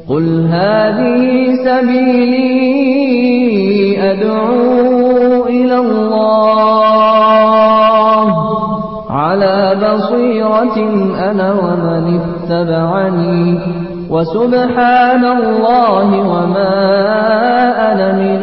قل هذه سبيلي أدعو إلى الله على بصيرة أنا ومن اتبعني وسبحان الله وما أنا من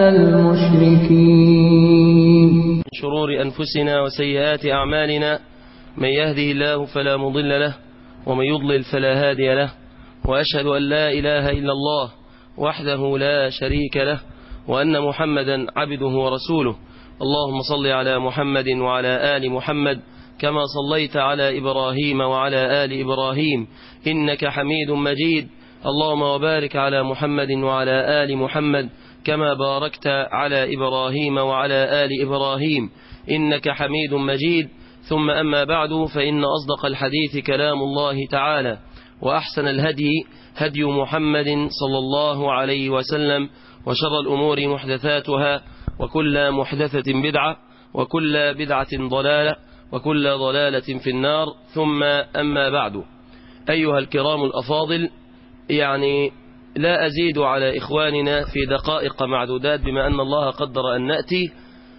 المشركين شرور أنفسنا وسيئات أعمالنا من يهده الله فلا مضل له ومن يضلل فلا هادي له وأشهد أن لا إله إلا الله وحده لا شريك له وأن محمدا عبده ورسوله اللهم صل على محمد وعلى آل محمد كما صليت على إبراهيم وعلى آل إبراهيم إنك حميد مجيد اللهم وبارك على محمد وعلى آل محمد كما باركت على إبراهيم وعلى آل إبراهيم إنك حميد مجيد ثم أما بعد فإن أصدق الحديث كلام الله تعالى وأحسن الهدي هدي محمد صلى الله عليه وسلم وشر الأمور محدثاتها وكل محدثة بدعة وكل بدعة ضلالة وكل ضلالة في النار ثم أما بعد أيها الكرام الأفاضل يعني لا أزيد على إخواننا في دقائق معدودات بما أن الله قدر أن نأتي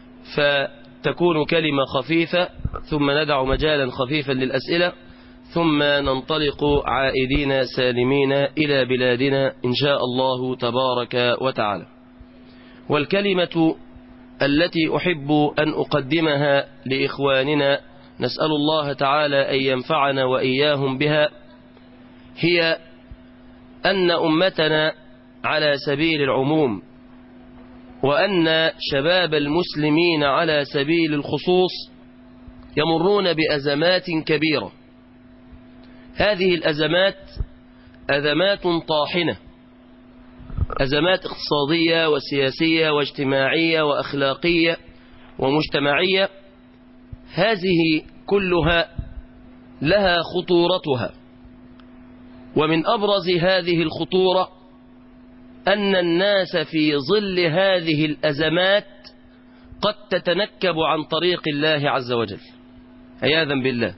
فتكون كلمة خفيفة ثم ندع مجالا خفيفا للأسئلة ثم ننطلق عائدين سالمين إلى بلادنا إن شاء الله تبارك وتعالى والكلمة التي أحب أن أقدمها لإخواننا نسأل الله تعالى أن ينفعنا وإياهم بها هي أن أمتنا على سبيل العموم وأن شباب المسلمين على سبيل الخصوص يمرون بأزمات كبيرة هذه الأزمات أزمات طاحنة أزمات اقتصادية وسياسية واجتماعية وأخلاقية ومجتمعية هذه كلها لها خطورتها ومن أبرز هذه الخطورة أن الناس في ظل هذه الأزمات قد تتنكب عن طريق الله عز وجل عياذا بالله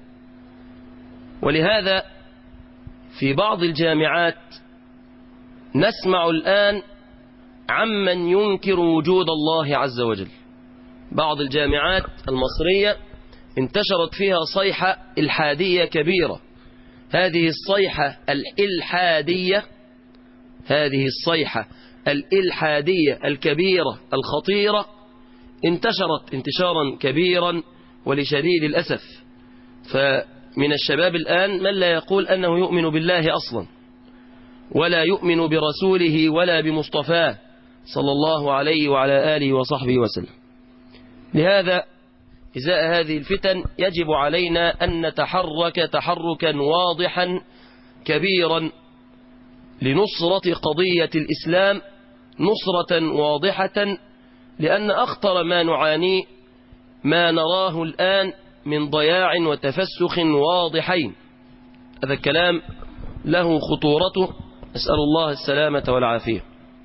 ولهذا في بعض الجامعات نسمع الآن عمن ينكر وجود الله عز وجل بعض الجامعات المصرية انتشرت فيها صيحة إلحادية كبيرة هذه الصيحة الإلحادية هذه الصيحة الإلحادية الكبيرة الخطيرة انتشرت انتشارا كبيرا ولشديد الأسف فمن الشباب الآن من لا يقول أنه يؤمن بالله أصلا ولا يؤمن برسوله ولا بمصطفاه صلى الله عليه وعلى آله وصحبه وسلم لهذا إزاء هذه الفتن يجب علينا أن نتحرك تحركا واضحا كبيرا لنصرة قضية الإسلام نصرة واضحة لأن أخطر ما نعانيه ما نراه الآن من ضياع وتفسخ واضحين هذا الكلام له خطورته نسأل الله السلامة والعافية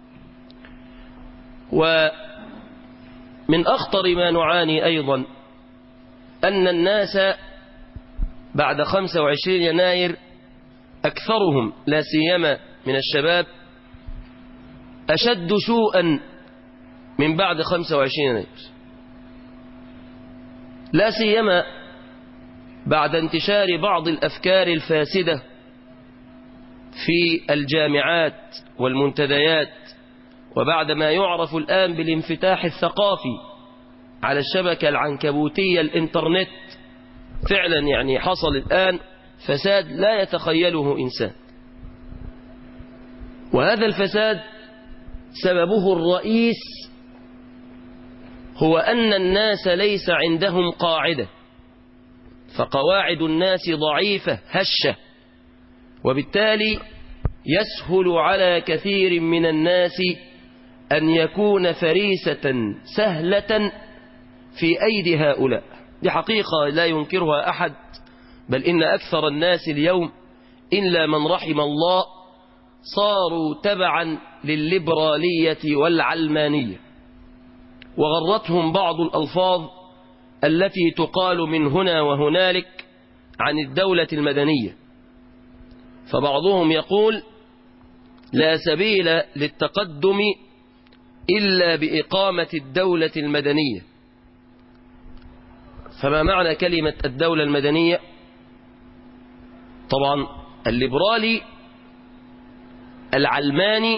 ومن أخطر ما نعاني أيضا أن الناس بعد 25 يناير أكثرهم لا سيما من الشباب أشد سوءا من بعد 25 يناير لا سيما بعد انتشار بعض الأفكار الفاسدة في الجامعات والمنتديات وبعد ما يعرف الآن بالانفتاح الثقافي على الشبكة العنكبوتية الانترنت فعلا يعني حصل الآن فساد لا يتخيله إنسان وهذا الفساد سببه الرئيس هو أن الناس ليس عندهم قاعدة فقواعد الناس ضعيفة هشة وبالتالي يسهل على كثير من الناس أن يكون فريسة سهلة في أيدي هؤلاء دي حقيقة لا ينكرها أحد بل إن أكثر الناس اليوم إلا من رحم الله صاروا تبعا للليبرالية والعلمانية وغرتهم بعض الألفاظ التي تقال من هنا وهنالك عن الدولة المدنية فبعضهم يقول لا سبيل للتقدم إلا بإقامة الدولة المدنية فما معنى كلمة الدولة المدنية طبعا الليبرالي العلماني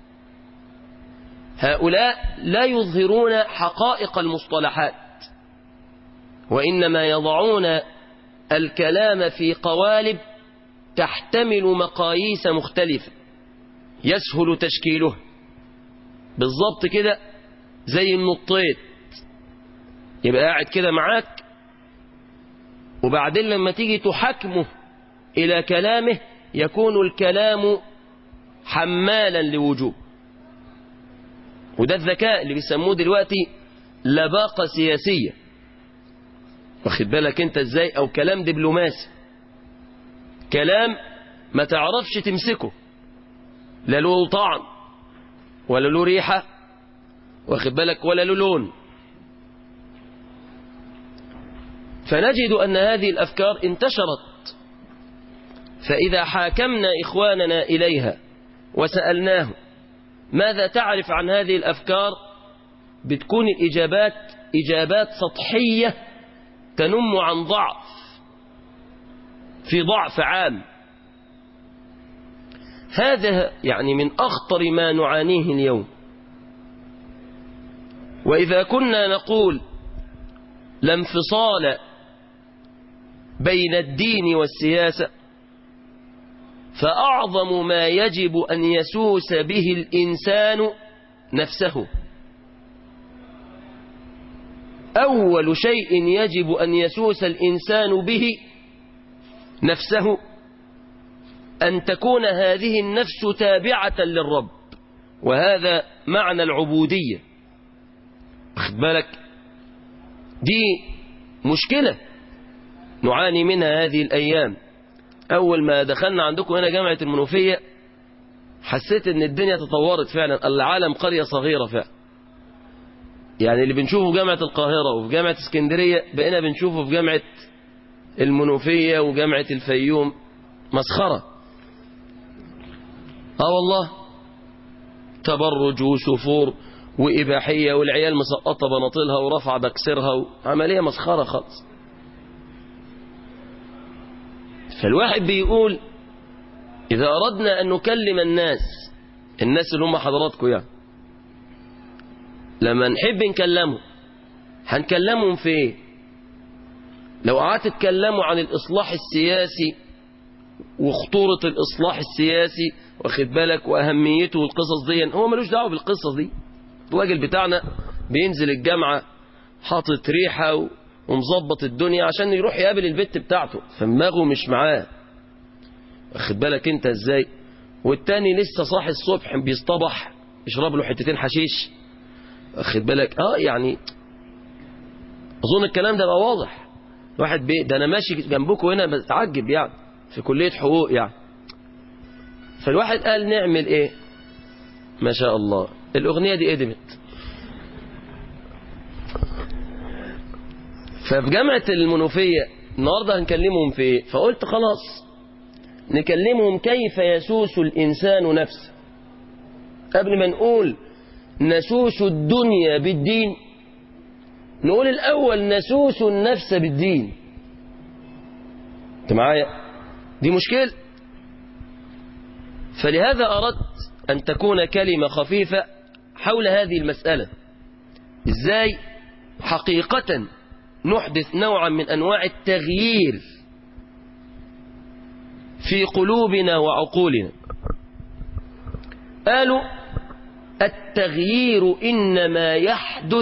هؤلاء لا يظهرون حقائق المصطلحات وإنما يضعون الكلام في قوالب تحتمل مقاييس مختلفة يسهل تشكيله بالضبط كده زي النطيط يبقى قاعد كده معاك وبعدين لما تيجي تحكمه إلى كلامه يكون الكلام حمالا لوجوب وده الذكاء اللي بيسموه دلوقتي لباقة سياسية واخد بالك انت ازاي او كلام دبلوماسي كلام ما تعرفش تمسكه لا له طعم ولا له ريحة واخد بالك ولا له لون فنجد أن هذه الأفكار انتشرت فإذا حاكمنا إخواننا إليها وسألناهم ماذا تعرف عن هذه الأفكار بتكون الإجابات إجابات سطحية تنم عن ضعف في ضعف عام هذا يعني من أخطر ما نعانيه اليوم وإذا كنا نقول لا انفصال بين الدين والسياسة فأعظم ما يجب أن يسوس به الإنسان نفسه أول شيء يجب أن يسوس الإنسان به نفسه أن تكون هذه النفس تابعة للرب وهذا معنى العبودية خد بالك دي مشكلة نعاني منها هذه الأيام أول ما دخلنا عندكم هنا جامعة المنوفية حسيت ان الدنيا تطورت فعلا العالم قرية صغيرة فعلا يعني اللي بنشوفه في جامعة القاهرة وفي جامعة اسكندرية بقينا بنشوفه في جامعة المنوفية وجامعة الفيوم مسخرة اه والله تبرج وسفور وإباحية والعيال مسقطة بناطيلها ورفع بكسرها عملية مسخرة خالص فالواحد بيقول إذا أردنا أن نكلم الناس الناس اللي هم حضراتكم يعني لما نحب نكلمهم هنكلمهم في ايه لو قعدت تتكلموا عن الإصلاح السياسي وخطورة الإصلاح السياسي واخد بالك وأهميته والقصص دي هو ملوش دعوة بالقصص دي الراجل بتاعنا بينزل الجامعة حاطط ريحة ومظبط الدنيا عشان يروح يقابل البت بتاعته فدماغه مش معاه واخد بالك انت ازاي والتاني لسه صاحي الصبح بيصطبح يشرب له حتتين حشيش واخد بالك اه يعني اظن الكلام ده بقى واضح واحد بي ده انا ماشي جنبكم هنا بتعجب يعني في كلية حقوق يعني فالواحد قال نعمل ايه ما شاء الله الاغنية دي قدمت ففي جامعة المنوفية النهاردة هنكلمهم في ايه فقلت خلاص نكلمهم كيف يسوس الإنسان نفسه قبل ما نقول نسوس الدنيا بالدين نقول الأول نسوس النفس بالدين انت معايا دي مشكلة فلهذا أردت أن تكون كلمة خفيفة حول هذه المسألة إزاي حقيقة نحدث نوعا من أنواع التغيير في قلوبنا وعقولنا قالوا التغيير إنما يحدث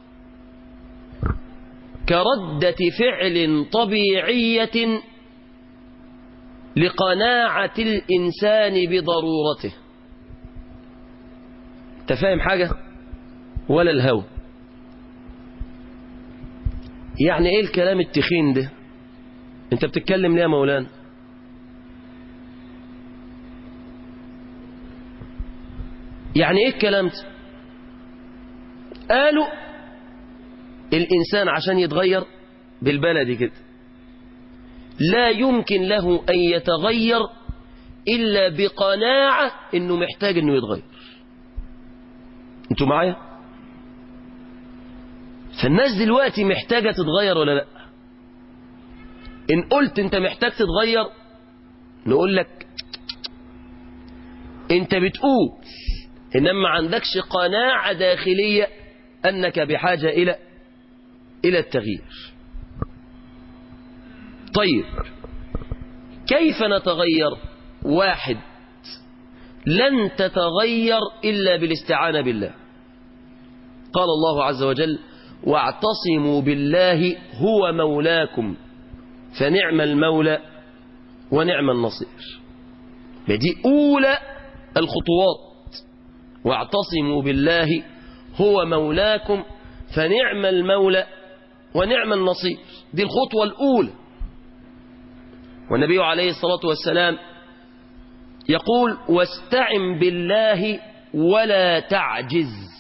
كردة فعل طبيعية لقناعة الإنسان بضرورته تفهم حاجة ولا الهوى يعني ايه الكلام التخين ده انت بتتكلم ليه يا مولانا يعني ايه الكلام ده قالوا الانسان عشان يتغير بالبلدي كده لا يمكن له ان يتغير إلا بقناعة إنه محتاج إنه يتغير أنتوا معايا فالناس دلوقتي محتاجة تتغير ولا لا إن قلت أنت محتاج تتغير نقول لك أنت بتقول إنما ما عندكش قناعة داخلية أنك بحاجة إلى إلى التغيير طيب كيف نتغير واحد لن تتغير إلا بالاستعانة بالله قال الله عز وجل واعتصموا بالله هو مولاكم فنعم المولى ونعم النصير دي أولى الخطوات واعتصموا بالله هو مولاكم فنعم المولى ونعم النصير دي الخطوة الأولى والنبي عليه الصلاة والسلام يقول واستعن بالله ولا تعجز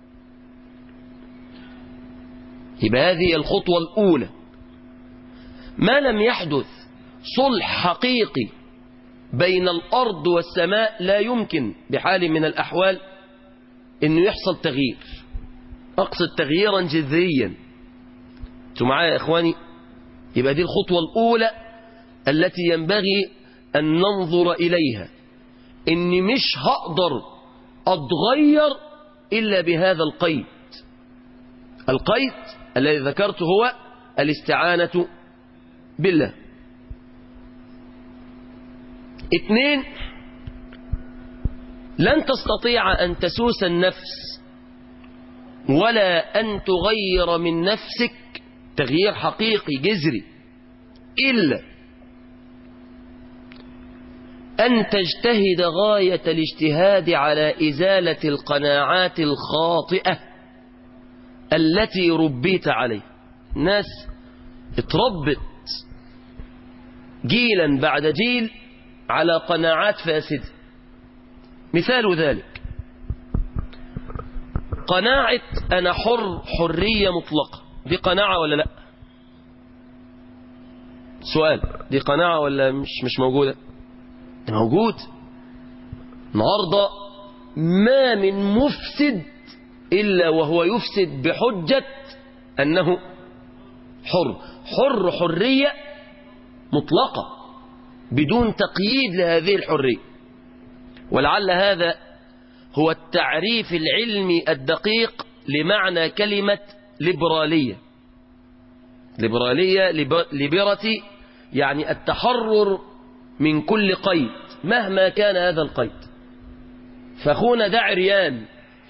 يبقى هذه الخطوة الأولى ما لم يحدث صلح حقيقي بين الأرض والسماء لا يمكن بحال من الأحوال أنه يحصل تغيير أقصد تغييرا جذريا انتوا معايا يا إخواني يبقى دي الخطوة الأولى التي ينبغي أن ننظر إليها إني مش هقدر أتغير إلا بهذا القيد القيد الذي ذكرته هو الاستعانة بالله اثنين لن تستطيع أن تسوس النفس ولا أن تغير من نفسك تغيير حقيقي جذري إلا أن تجتهد غاية الاجتهاد على إزالة القناعات الخاطئة التي ربيت عليه ناس اتربت جيلا بعد جيل على قناعات فاسدة مثال ذلك قناعة أنا حر حرية مطلقة دي قناعة ولا لا سؤال دي قناعة ولا مش مش موجودة موجود النهاردة ما من مفسد إلا وهو يفسد بحجة أنه حر حر حرية مطلقة بدون تقييد لهذه الحرية ولعل هذا هو التعريف العلمي الدقيق لمعنى كلمة ليبرالية ليبرالية ليبرتي يعني التحرر من كل قيد مهما كان هذا القيد فأخونا ده عريان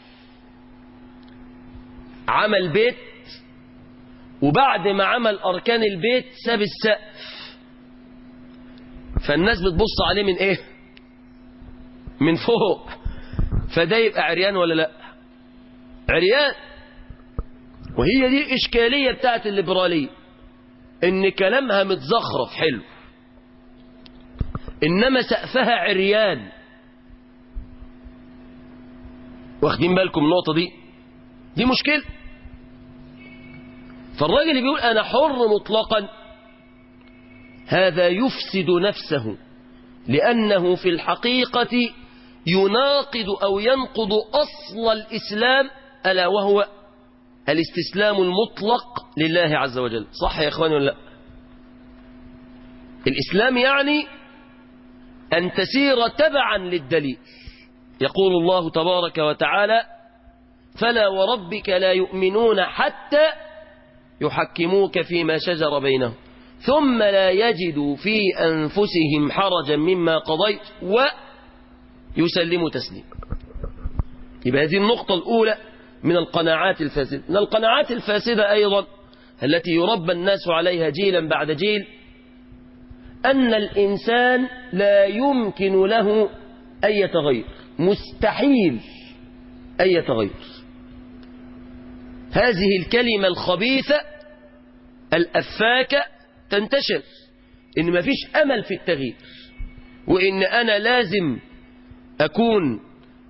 عمل بيت وبعد ما عمل أركان البيت ساب السقف فالناس بتبص عليه من ايه من فوق فده يبقى عريان ولا لا عريان وهي دي الإشكالية بتاعت الليبرالية إن كلامها متزخرف حلو إنما سقفها عريان واخدين بالكم النقطة دي دي مشكلة فالراجل اللي بيقول أنا حر مطلقا هذا يفسد نفسه لأنه في الحقيقة يناقض أو ينقض أصل الإسلام ألا وهو الاستسلام المطلق لله عز وجل صح يا إخواني ولا لا الإسلام يعني أن تسير تبعا للدليل يقول الله تبارك وتعالى فلا وربك لا يؤمنون حتى يحكموك فيما شجر بينهم ثم لا يجدوا في أنفسهم حرجا مما قضيت ويسلموا تسليما يبقى هذه النقطة الأولى من القناعات الفاسدة من القناعات الفاسدة أيضا التي يربى الناس عليها جيلا بعد جيل أن الإنسان لا يمكن له أن يتغير مستحيل أن يتغير هذه الكلمة الخبيثة الأفاكة تنتشر إن ما فيش أمل في التغيير وإن أنا لازم أكون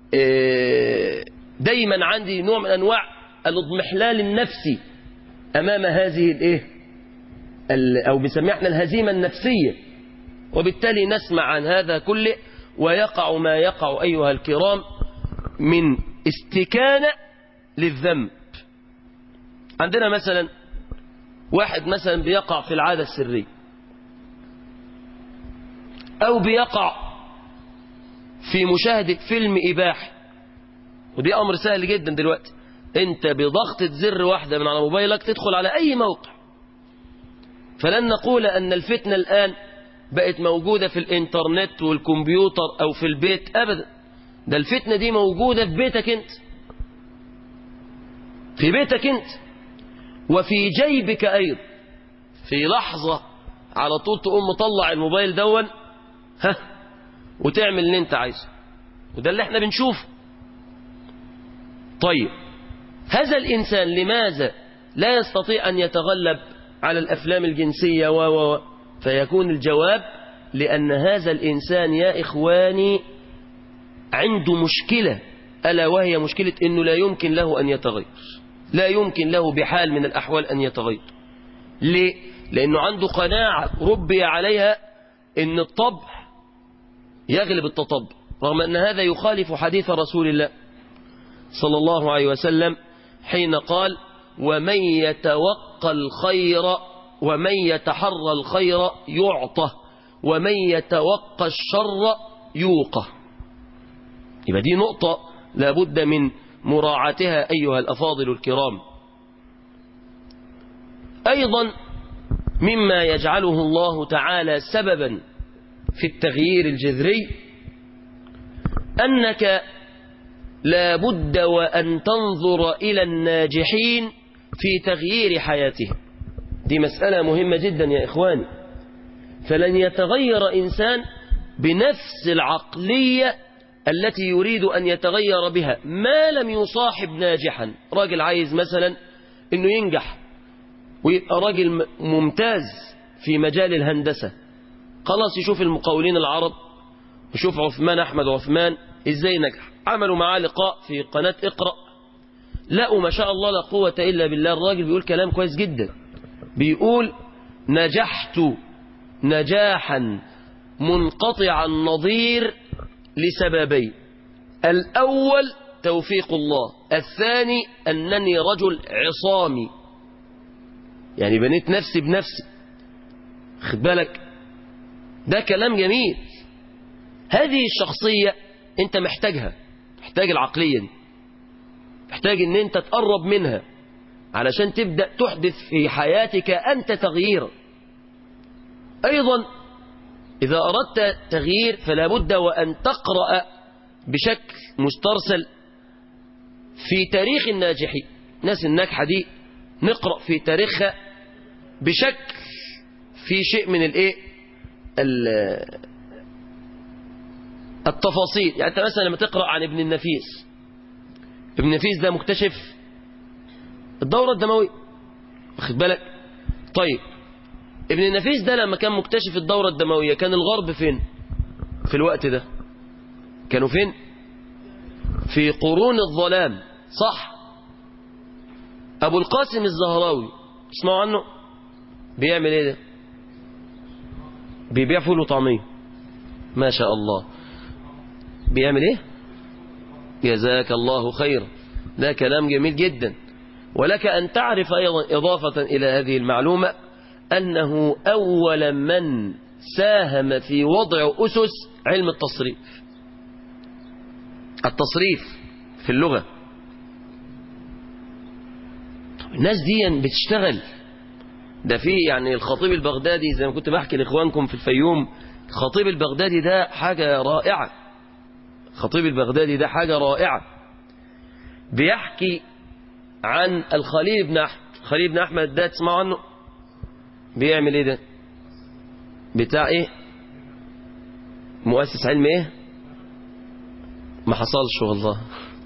دايما عندي نوع من أنواع الاضمحلال النفسي أمام هذه الإيه أو بنسميها احنا الهزيمة النفسية وبالتالي نسمع عن هذا كله ويقع ما يقع أيها الكرام من استكانة للذنب عندنا مثلا واحد مثلا بيقع في العادة السرية أو بيقع في مشاهدة فيلم إباحي ودي أمر سهل جدا دلوقتي أنت بضغطة زر واحدة من على موبايلك تدخل على أي موقع فلن نقول أن الفتنة الآن بقت موجودة في الإنترنت والكمبيوتر أو في البيت أبدا ده الفتنة دي موجودة في بيتك أنت في بيتك أنت وفي جيبك أيضا في لحظة على طول تقوم مطلع الموبايل دون ها وتعمل اللي انت عايزه وده اللي احنا بنشوفه طيب هذا الإنسان لماذا لا يستطيع أن يتغلب على الأفلام الجنسية و و فيكون الجواب لأن هذا الإنسان يا إخواني عنده مشكلة ألا وهي مشكلة أنه لا يمكن له أن يتغير لا يمكن له بحال من الأحوال أن يتغير ليه؟ لأنه عنده قناعة ربي عليها أن الطبع يغلب التطبع رغم أن هذا يخالف حديث رسول الله صلى الله عليه وسلم حين قال ومن يتوقى الخير ومن يتحرى الخير يعطى ومن يتوقى الشر يوقى يبقى دي نقطة لابد من مراعاتها أيها الأفاضل الكرام أيضا مما يجعله الله تعالى سببا في التغيير الجذري أنك لا بد وأن تنظر إلى الناجحين في تغيير حياتهم دي مسألة مهمة جدا يا إخواني فلن يتغير إنسان بنفس العقلية التي يريد أن يتغير بها ما لم يصاحب ناجحا راجل عايز مثلا أنه ينجح ويبقى راجل ممتاز في مجال الهندسة خلاص يشوف المقاولين العرب يشوف عثمان أحمد عثمان إزاي نجح عملوا معاه لقاء في قناة اقرأ لقوا ما شاء الله لا قوة إلا بالله الراجل بيقول كلام كويس جدا بيقول نجحت نجاحا منقطع النظير لسببين الأول توفيق الله الثاني أنني رجل عصامي يعني بنيت نفسي بنفسي خد بالك ده كلام جميل هذه الشخصية انت محتاجها محتاج العقلية دي محتاج ان انت تقرب منها علشان تبدأ تحدث في حياتك أنت تغييرا أيضا إذا أردت تغيير فلا بد وأن تقرأ بشكل مسترسل في تاريخ الناجحين الناس الناجحة دي نقرأ في تاريخها بشكل في شيء من الايه التفاصيل يعني انت مثلا لما تقرأ عن ابن النفيس ابن النفيس ده مكتشف الدورة الدموية واخد بالك طيب ابن النفيس ده لما كان مكتشف الدورة الدموية كان الغرب فين في الوقت ده كانوا فين في قرون الظلام صح ابو القاسم الزهراوي اسمعوا عنه بيعمل ايه ده بيبيع فول وطعميه ما شاء الله بيعمل ايه جزاك الله خير ده كلام جميل جدا ولك أن تعرف أيضا إضافة إلى هذه المعلومة أنه أول من ساهم في وضع أسس علم التصريف التصريف في اللغة الناس دي بتشتغل ده في يعني الخطيب البغدادي زي ما كنت بحكي لإخوانكم في الفيوم الخطيب البغدادي ده حاجة رائعة الخطيب البغدادي ده حاجة رائعة بيحكي عن الخليل بن أحمد خليل بن أحمد ده تسمعوا عنه بيعمل ايه ده بتاع ايه مؤسس علم ايه ما حصلش والله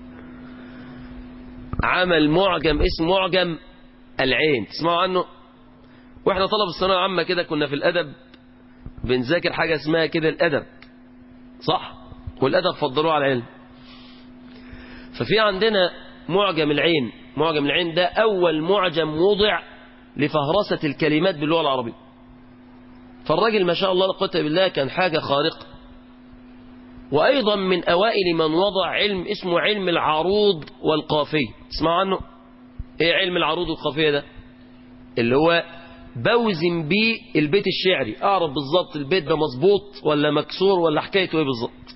عمل معجم اسم معجم العين تسمعوا عنه واحنا طلب الثانويه العامه كده كنا في الادب بنذاكر حاجه اسمها كده الادب صح والادب فضلوه على العلم ففي عندنا معجم العين معجم العين ده اول معجم وضع لفهرسة الكلمات باللغة العربية فالراجل ما شاء الله لا قوه بالله كان حاجة خارقة وأيضا من أوائل من وضع علم اسمه علم العروض والقافية تسمعوا عنه ايه علم العروض والقافية ده اللي هو بوزن بيه البيت الشعري اعرف بالظبط البيت ده مظبوط ولا مكسور ولا حكايته ايه بالظبط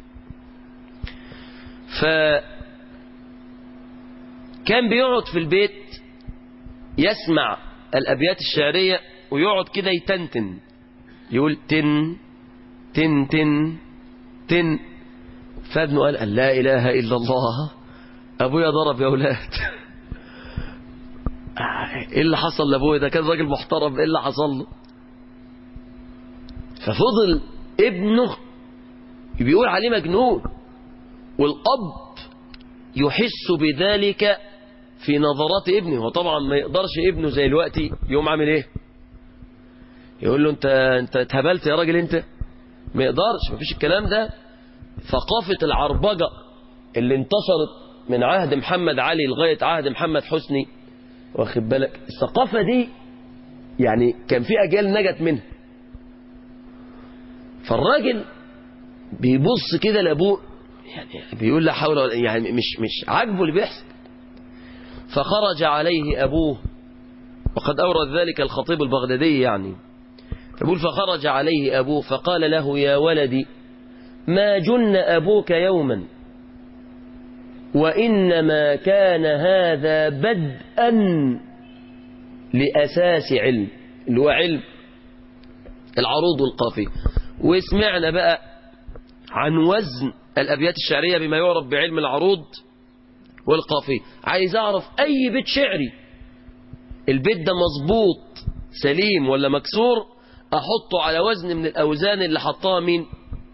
ف كان بيقعد في البيت يسمع الابيات الشعريه ويقعد كده يتنتن يقول تن تن تن تن فابنه قال لا اله الا الله ابويا ضرب يا اولاد ايه اللي حصل لابويا ده كان راجل محترم ايه اللي حصل له ففضل ابنه بيقول عليه مجنون والاب يحس بذلك في نظرات ابنه وطبعا ما يقدرش ابنه زي الوقت يقوم عامل ايه يقول له انت انت اتهبلت يا راجل انت ما يقدرش ما فيش الكلام ده ثقافة العربجة اللي انتشرت من عهد محمد علي لغاية عهد محمد حسني واخد بالك الثقافة دي يعني كان في أجيال نجت منها فالراجل بيبص كده لأبوه يعني بيقول لا حول ولا يعني مش مش عاجبه اللي بيحصل فخرج عليه أبوه وقد أورد ذلك الخطيب البغدادي يعني يقول فخرج عليه أبوه فقال له يا ولدي ما جن أبوك يوما وإنما كان هذا بدءا لأساس علم اللي هو علم العروض والقافية وسمعنا بقى عن وزن الأبيات الشعرية بما يعرف بعلم العروض والقافية عايز أعرف أي بيت شعري البيت ده مظبوط سليم ولا مكسور أحطه على وزن من الأوزان اللي حطها مين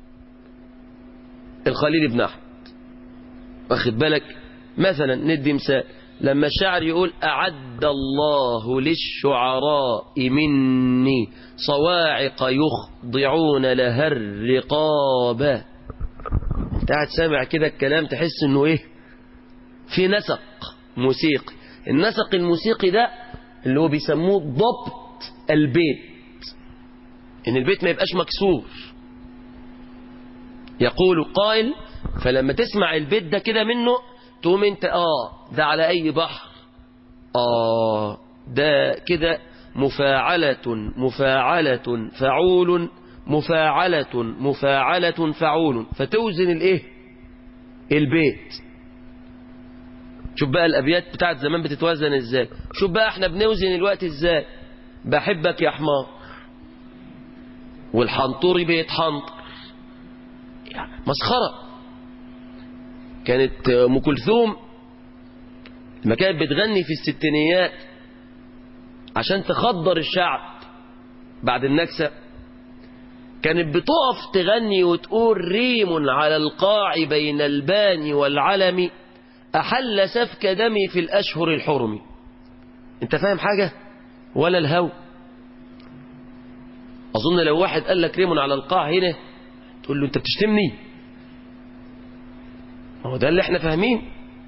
الخليل بن أحمد واخد بالك مثلا ندي مثال لما الشاعر يقول أعد الله للشعراء مني صواعق يخضعون لها الرقاب انت قاعد سامع كده الكلام تحس انه ايه في نسق موسيقي النسق الموسيقي ده اللي هو بيسموه ضبط البيت ان البيت ما يبقاش مكسور يقول قائل فلما تسمع البيت ده كده منه تقوم انت اه ده على اي بحر اه ده كده مفاعلة مفاعلة فعول مفاعلة مفاعلة فعول فتوزن الايه البيت شوف بقى الابيات بتاعت زمان بتتوزن ازاي شوف بقى احنا بنوزن الوقت ازاي بحبك يا حمار والحنطوري بيتحنطر يعني مسخرة كانت ام كلثوم لما كانت بتغني في الستينيات عشان تخدر الشعب بعد النكسة كانت بتقف تغني وتقول ريم على القاع بين البان والعلم أحل سفك دمي في الأشهر الحرم انت فاهم حاجة ولا الهو أظن لو واحد قال لك ريم على القاع هنا تقول له انت بتشتمني ما هو ده اللي احنا فاهمين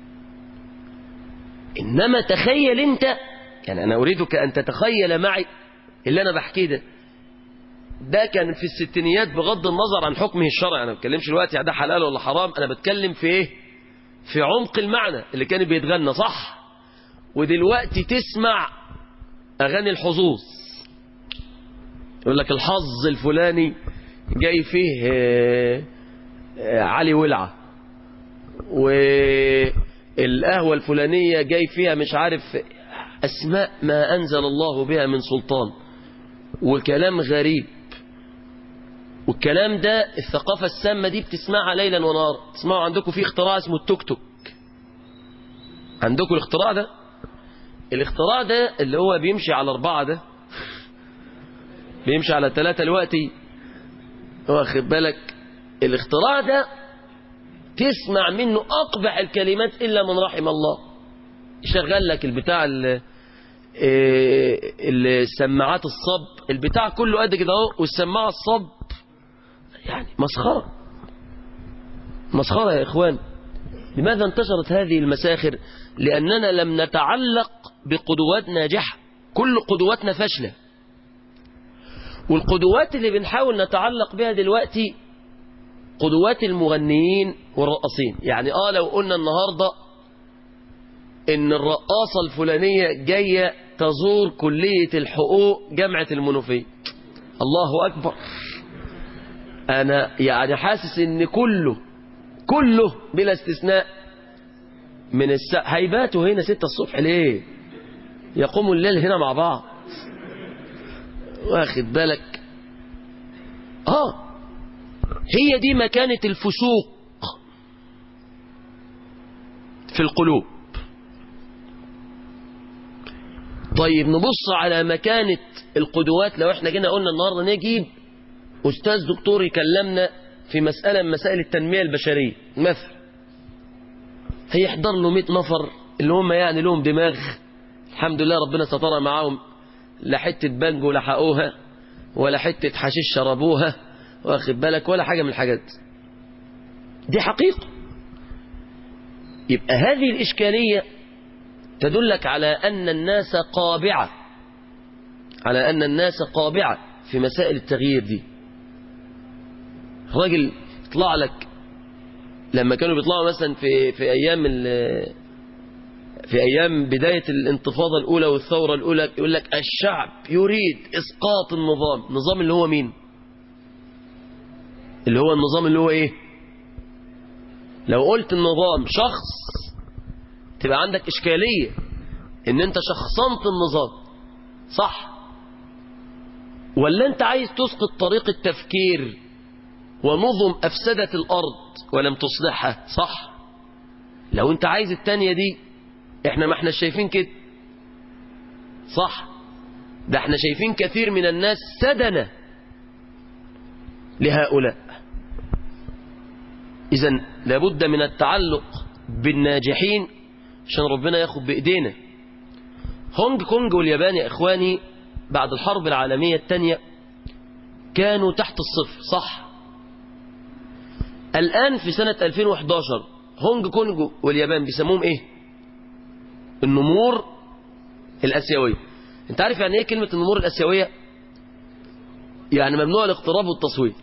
إنما تخيل انت يعني أنا أريدك أن تتخيل معي اللي أنا بحكيه ده ده كان في الستينيات بغض النظر عن حكمه الشرعي أنا ما بتكلمش دلوقتي ده حلال ولا حرام أنا بتكلم في إيه في عمق المعنى اللي كان بيتغنى صح ودلوقتي تسمع أغاني الحظوظ يقول لك الحظ الفلاني جاي فيه آه، آه، علي ولعة والقهوة الفلانية جاي فيها مش عارف أسماء ما أنزل الله بها من سلطان وكلام غريب والكلام ده الثقافة السامة دي بتسمعها ليلا ونهارا تسمعوا عندكم في اختراع اسمه التوك توك عندكم الاختراع ده الاختراع ده اللي هو بيمشي على أربعة ده بيمشي على ثلاثة دلوقتي واخد بالك الاختراع ده تسمع منه أقبح الكلمات إلا من رحم الله يشغل لك البتاع ال- إيه، السماعات الصب البتاع كله قد كده اهو والسماعة الصب يعني مسخرة مسخرة يا إخوان لماذا انتشرت هذه المساخر لأننا لم نتعلق بقدوات ناجحة كل قدواتنا فاشلة والقدوات اللي بنحاول نتعلق بها دلوقتي قدوات المغنيين والرقاصين يعني اه لو قلنا النهاردة ان الرقاصة الفلانية جاية تزور كلية الحقوق جامعة المنوفية الله اكبر انا يعني حاسس ان كله كله بلا استثناء من الس... هيباتوا هنا ستة الصبح ليه يقوموا الليل هنا مع بعض واخد بالك اه هي دي مكانة الفسوق في القلوب طيب نبص على مكانة القدوات لو احنا جينا قلنا النهاردة نجيب أستاذ دكتور يكلمنا في مسألة من مسائل التنمية البشرية مثلا هيحضر له 100 نفر اللي هم يعني لهم دماغ الحمد لله ربنا سترى معاهم لا حتة بانجو لحقوها ولا حتة حشيش شربوها واخد بالك ولا حاجة من الحاجات دي حقيقة يبقى هذه الإشكالية تدلك على أن الناس قابعة على أن الناس قابعة في مسائل التغيير دي راجل يطلع لك لما كانوا بيطلعوا مثلا في في ايام في ايام بدايه الانتفاضه الاولى والثوره الاولى يقول لك الشعب يريد اسقاط النظام النظام اللي هو مين اللي هو النظام اللي هو ايه لو قلت النظام شخص تبقى عندك اشكاليه ان انت شخصنت النظام صح ولا انت عايز تسقط طريقه تفكير ونظم أفسدت الأرض ولم تصلحها صح لو أنت عايز التانية دي إحنا ما إحنا شايفين كده صح ده إحنا شايفين كثير من الناس سدنة لهؤلاء إذا لابد من التعلق بالناجحين عشان ربنا ياخد بإيدينا هونج كونج واليابان يا إخواني بعد الحرب العالمية الثانية كانوا تحت الصفر صح الآن في سنة 2011 هونج كونج واليابان بيسموهم ايه النمور الأسيوية انت عارف يعني ايه كلمة النمور الأسيوية يعني ممنوع الاقتراب والتصوير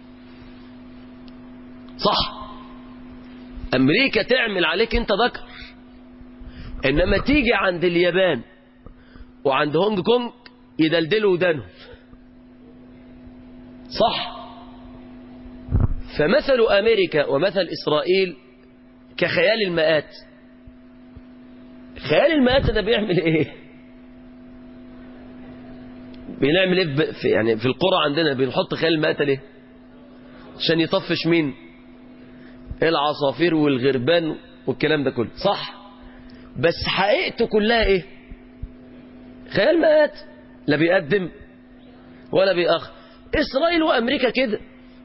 صح أمريكا تعمل عليك انت ذكر إنما تيجي عند اليابان وعند هونج كونج يدلدلوا ودانهم صح فمثل أمريكا ومثل إسرائيل كخيال المآت خيال المآت ده بيعمل إيه بنعمل إيه في يعني في القرى عندنا بنحط خيال المآت ليه عشان يطفش مين العصافير والغربان والكلام ده كله صح بس حقيقته كلها ايه خيال مآت لا بيقدم ولا بيأخر إسرائيل وأمريكا كده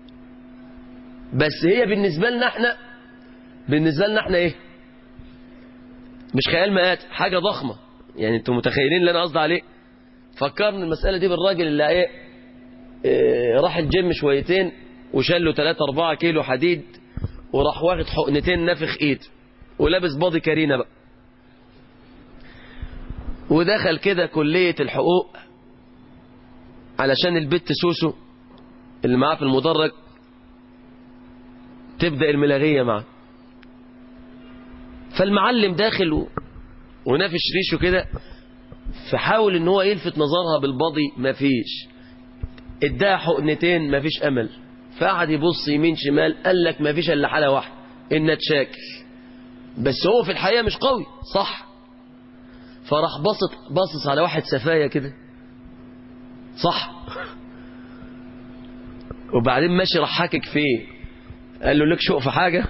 بس هي بالنسبة لنا احنا بالنسبة لنا احنا ايه مش خيال مآت حاجة ضخمة يعني انتوا متخيلين اللي انا قصدي عليه فكرني المسألة دي بالراجل اللي ايه, ايه راح الجيم شويتين وشال له 3 4 كيلو حديد وراح واخد حقنتين نافخ ايد ولابس باضي كارينا بقى ودخل كده كلية الحقوق علشان البت سوسو اللي معاه في المدرج تبدأ الملاغية معاه فالمعلم داخل و... ونافش ريشه كده فحاول ان هو يلفت نظرها بالباضي مفيش اداها حقنتين مفيش امل فقعد يبص يمين شمال قال لك مفيش الا حاله واحده ان تشاكل بس هو في الحقيقه مش قوي صح فراح بصت باصص على واحد سفايه كده صح وبعدين ماشي راح حاكك فيه قال له لك شوق في حاجه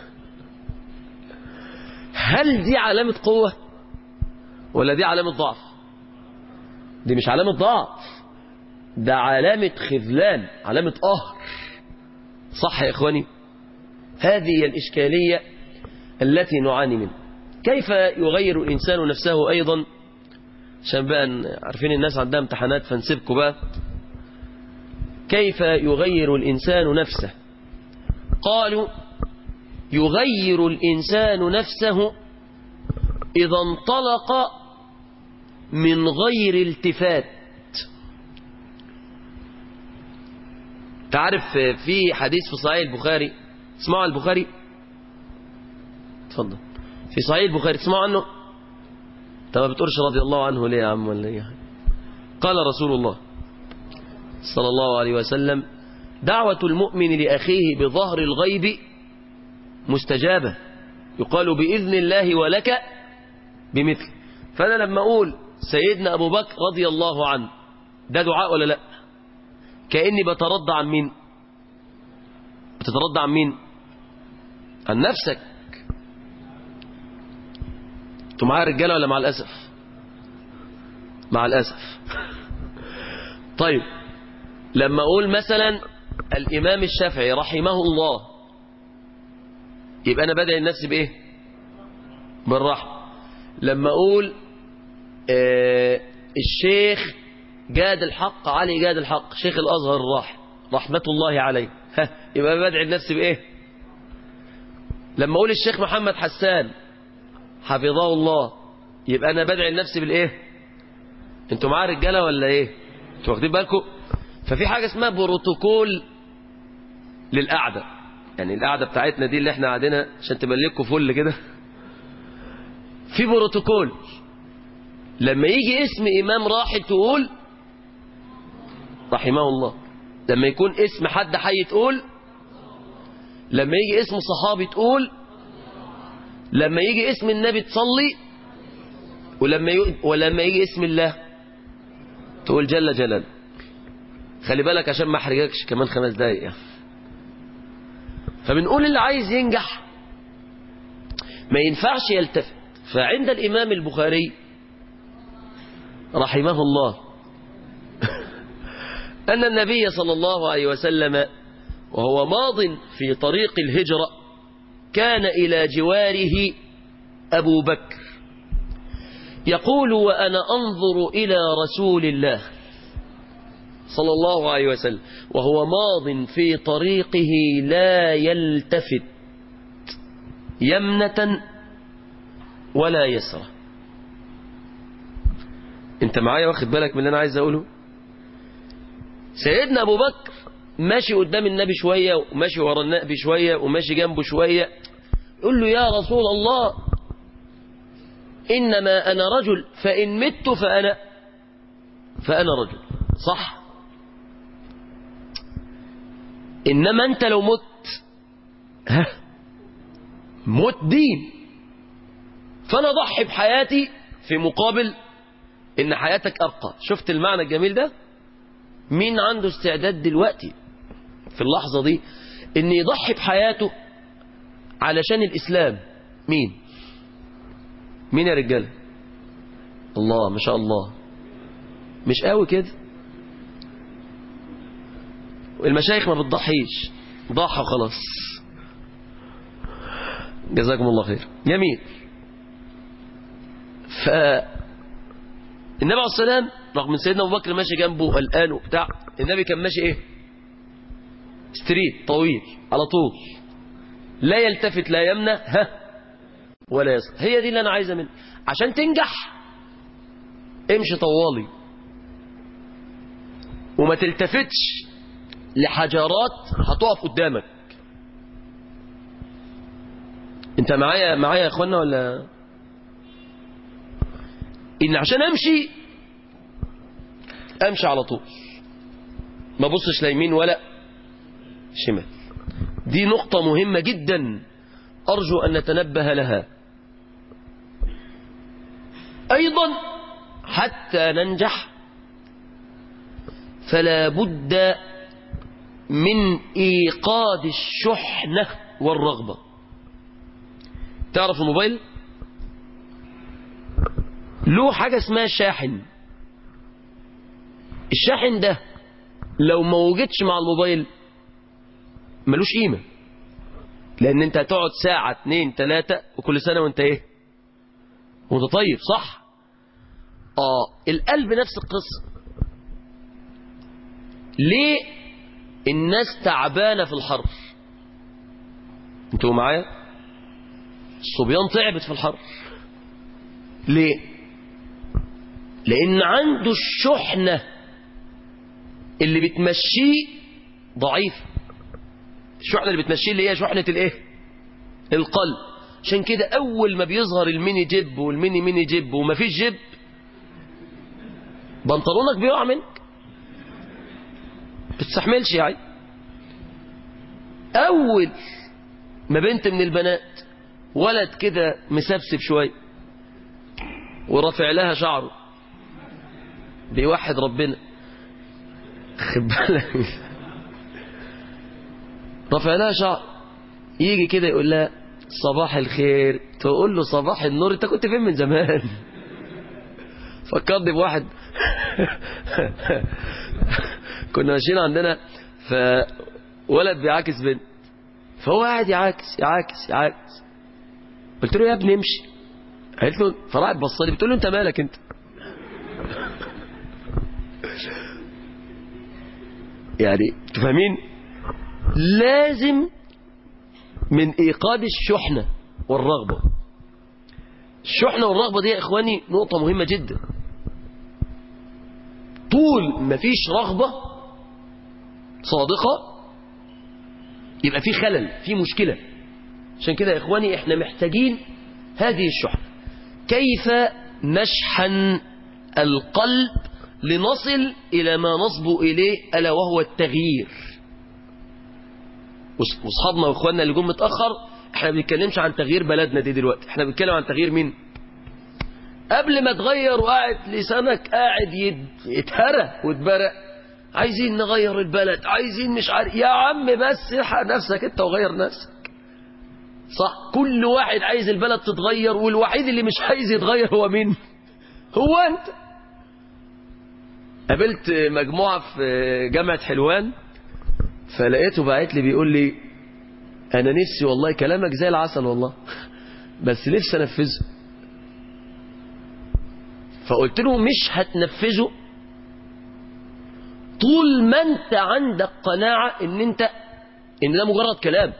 هل دي علامه قوه ولا دي علامه ضعف دي مش علامه ضعف ده علامه خذلان علامه قهر صح يا إخواني هذه هي الإشكالية التي نعاني منها كيف يغير الإنسان نفسه أيضا عشان بقى عارفين الناس عندها امتحانات فنسيبكم بقى كيف يغير الإنسان نفسه قالوا يغير الإنسان نفسه إذا انطلق من غير التفات تعرف في حديث في صحيح البخاري اسمعوا البخاري اتفضل في صحيح البخاري تسمعوا عنه طب ما بتقولش رضي الله عنه ليه يا عم ولا ايه قال رسول الله صلى الله عليه وسلم دعوة المؤمن لأخيه بظهر الغيب مستجابة يقال بإذن الله ولك بمثل فأنا لما أقول سيدنا أبو بكر رضي الله عنه ده دعاء ولا لا كأني بترضى عن مين بتترضى عن مين عن نفسك انتوا معايا رجاله ولا مع الاسف مع الاسف طيب لما اقول مثلا الامام الشافعي رحمه الله يبقى انا بدعي النفس بايه بالرحمه لما اقول آه الشيخ جاد الحق علي جاد الحق شيخ الازهر الراحل رحمه الله عليه ها يبقى بدعي النفس بايه لما اقول الشيخ محمد حسان حفظه الله يبقى انا بدعي لنفسي بالايه انتوا معايا رجاله ولا ايه انتوا واخدين بالكم ففي حاجه اسمها بروتوكول للقعده يعني القعده بتاعتنا دي اللي احنا قاعدينها عشان تبقى لكم فل كده في بروتوكول لما يجي اسم امام راحل تقول رحمه الله لما يكون اسم حد حي تقول لما يجي اسم صحابي تقول لما يجي اسم النبي تصلي ولما ي... ولما يجي اسم الله تقول جل جلاله خلي بالك عشان ما احرجكش كمان خمس دقايق يعني. فبنقول اللي عايز ينجح ما ينفعش يلتفت فعند الإمام البخاري رحمه الله أن النبي صلى الله عليه وسلم وهو ماض في طريق الهجرة كان إلى جواره أبو بكر يقول وأنا أنظر إلى رسول الله صلى الله عليه وسلم وهو ماض في طريقه لا يلتفت يمنة ولا يسرى انت معايا واخد بالك من اللي انا عايز اقوله سيدنا ابو بكر ماشي قدام النبي شوية وماشي ورا النبي شوية وماشي جنبه شوية يقول له يا رسول الله إنما أنا رجل فإن مت فأنا فأنا رجل صح إنما أنت لو مت ها موت دين فأنا ضحي بحياتي في مقابل إن حياتك أبقى شفت المعنى الجميل ده مين عنده استعداد دلوقتي في اللحظة دي إن يضحي بحياته علشان الإسلام مين مين يا رجال الله ما شاء الله مش قوي كده المشايخ ما بتضحيش ضحى خلاص جزاكم الله خير جميل ف النبي عليه السلام رغم من سيدنا ابو بكر ماشي جنبه قلقان وبتاع النبي كان ماشي ايه ستريت طويل على طول لا يلتفت لا يمنى ها ولا يسر هي دي اللي انا عايزها منك عشان تنجح امشي طوالي وما تلتفتش لحجارات هتقف قدامك انت معايا معايا يا اخوانا ولا ان عشان امشي امشي على طول ما بصش لا يمين ولا شمال دي نقطة مهمة جدا أرجو أن نتنبه لها أيضا حتى ننجح فلا بد من إيقاد الشحنة والرغبة تعرف الموبايل له حاجة اسمها شاحن الشاحن ده لو ما وجدش مع الموبايل ملوش قيمة لأن أنت هتقعد ساعة اتنين تلاتة وكل سنة وأنت إيه وأنت طيب صح آه القلب نفس القصة ليه الناس تعبانة في الحر انتوا معايا الصبيان تعبت في الحر ليه لأن عنده الشحنة اللي بتمشيه ضعيف الشحنة اللي بتمشي اللي هي شحنة الايه القلب عشان كده اول ما بيظهر الميني جيب والميني ميني جيب ومفيش جيب بنطلونك بيقع منك بتستحملش يعني اول ما بنت من البنات ولد كده مسبسب شويه ورافع لها شعره بيوحد ربنا خد بالك رافع لها شعر يجي كده يقول لها صباح الخير تقول له صباح النور انت كنت فين من زمان فكرني بواحد كنا ماشيين عندنا فولد بيعاكس بنت فهو قاعد يعاكس يعاكس يعاكس قلت له يا ابني امشي قالت له فراحت بص لي بتقول له انت مالك انت يعني تفهمين لازم من ايقاد الشحنه والرغبه الشحنه والرغبه دي يا اخواني نقطه مهمه جدا طول ما فيش رغبه صادقه يبقى في خلل في مشكله عشان كده يا اخواني احنا محتاجين هذه الشحنه كيف نشحن القلب لنصل إلى ما نصبو إليه ألا وهو التغيير واصحابنا واخواننا اللي جم متأخر احنا ما بنتكلمش عن تغيير بلدنا دي دلوقتي احنا بنتكلم عن تغيير مين قبل ما تغير وقاعد لسانك قاعد يت- يتهرى واتبرق عايزين نغير البلد عايزين مش عارف يا عم بس الحق نفسك انت وغير نفسك صح كل واحد عايز البلد تتغير والوحيد اللي مش عايز يتغير هو مين هو انت قابلت مجموعة في جامعة حلوان فلقيته باعت لي بيقول لي انا نفسي والله كلامك زي العسل والله بس نفسي انفذه فقلت له مش هتنفذه طول ما انت عندك قناعة ان انت ان ده مجرد كلام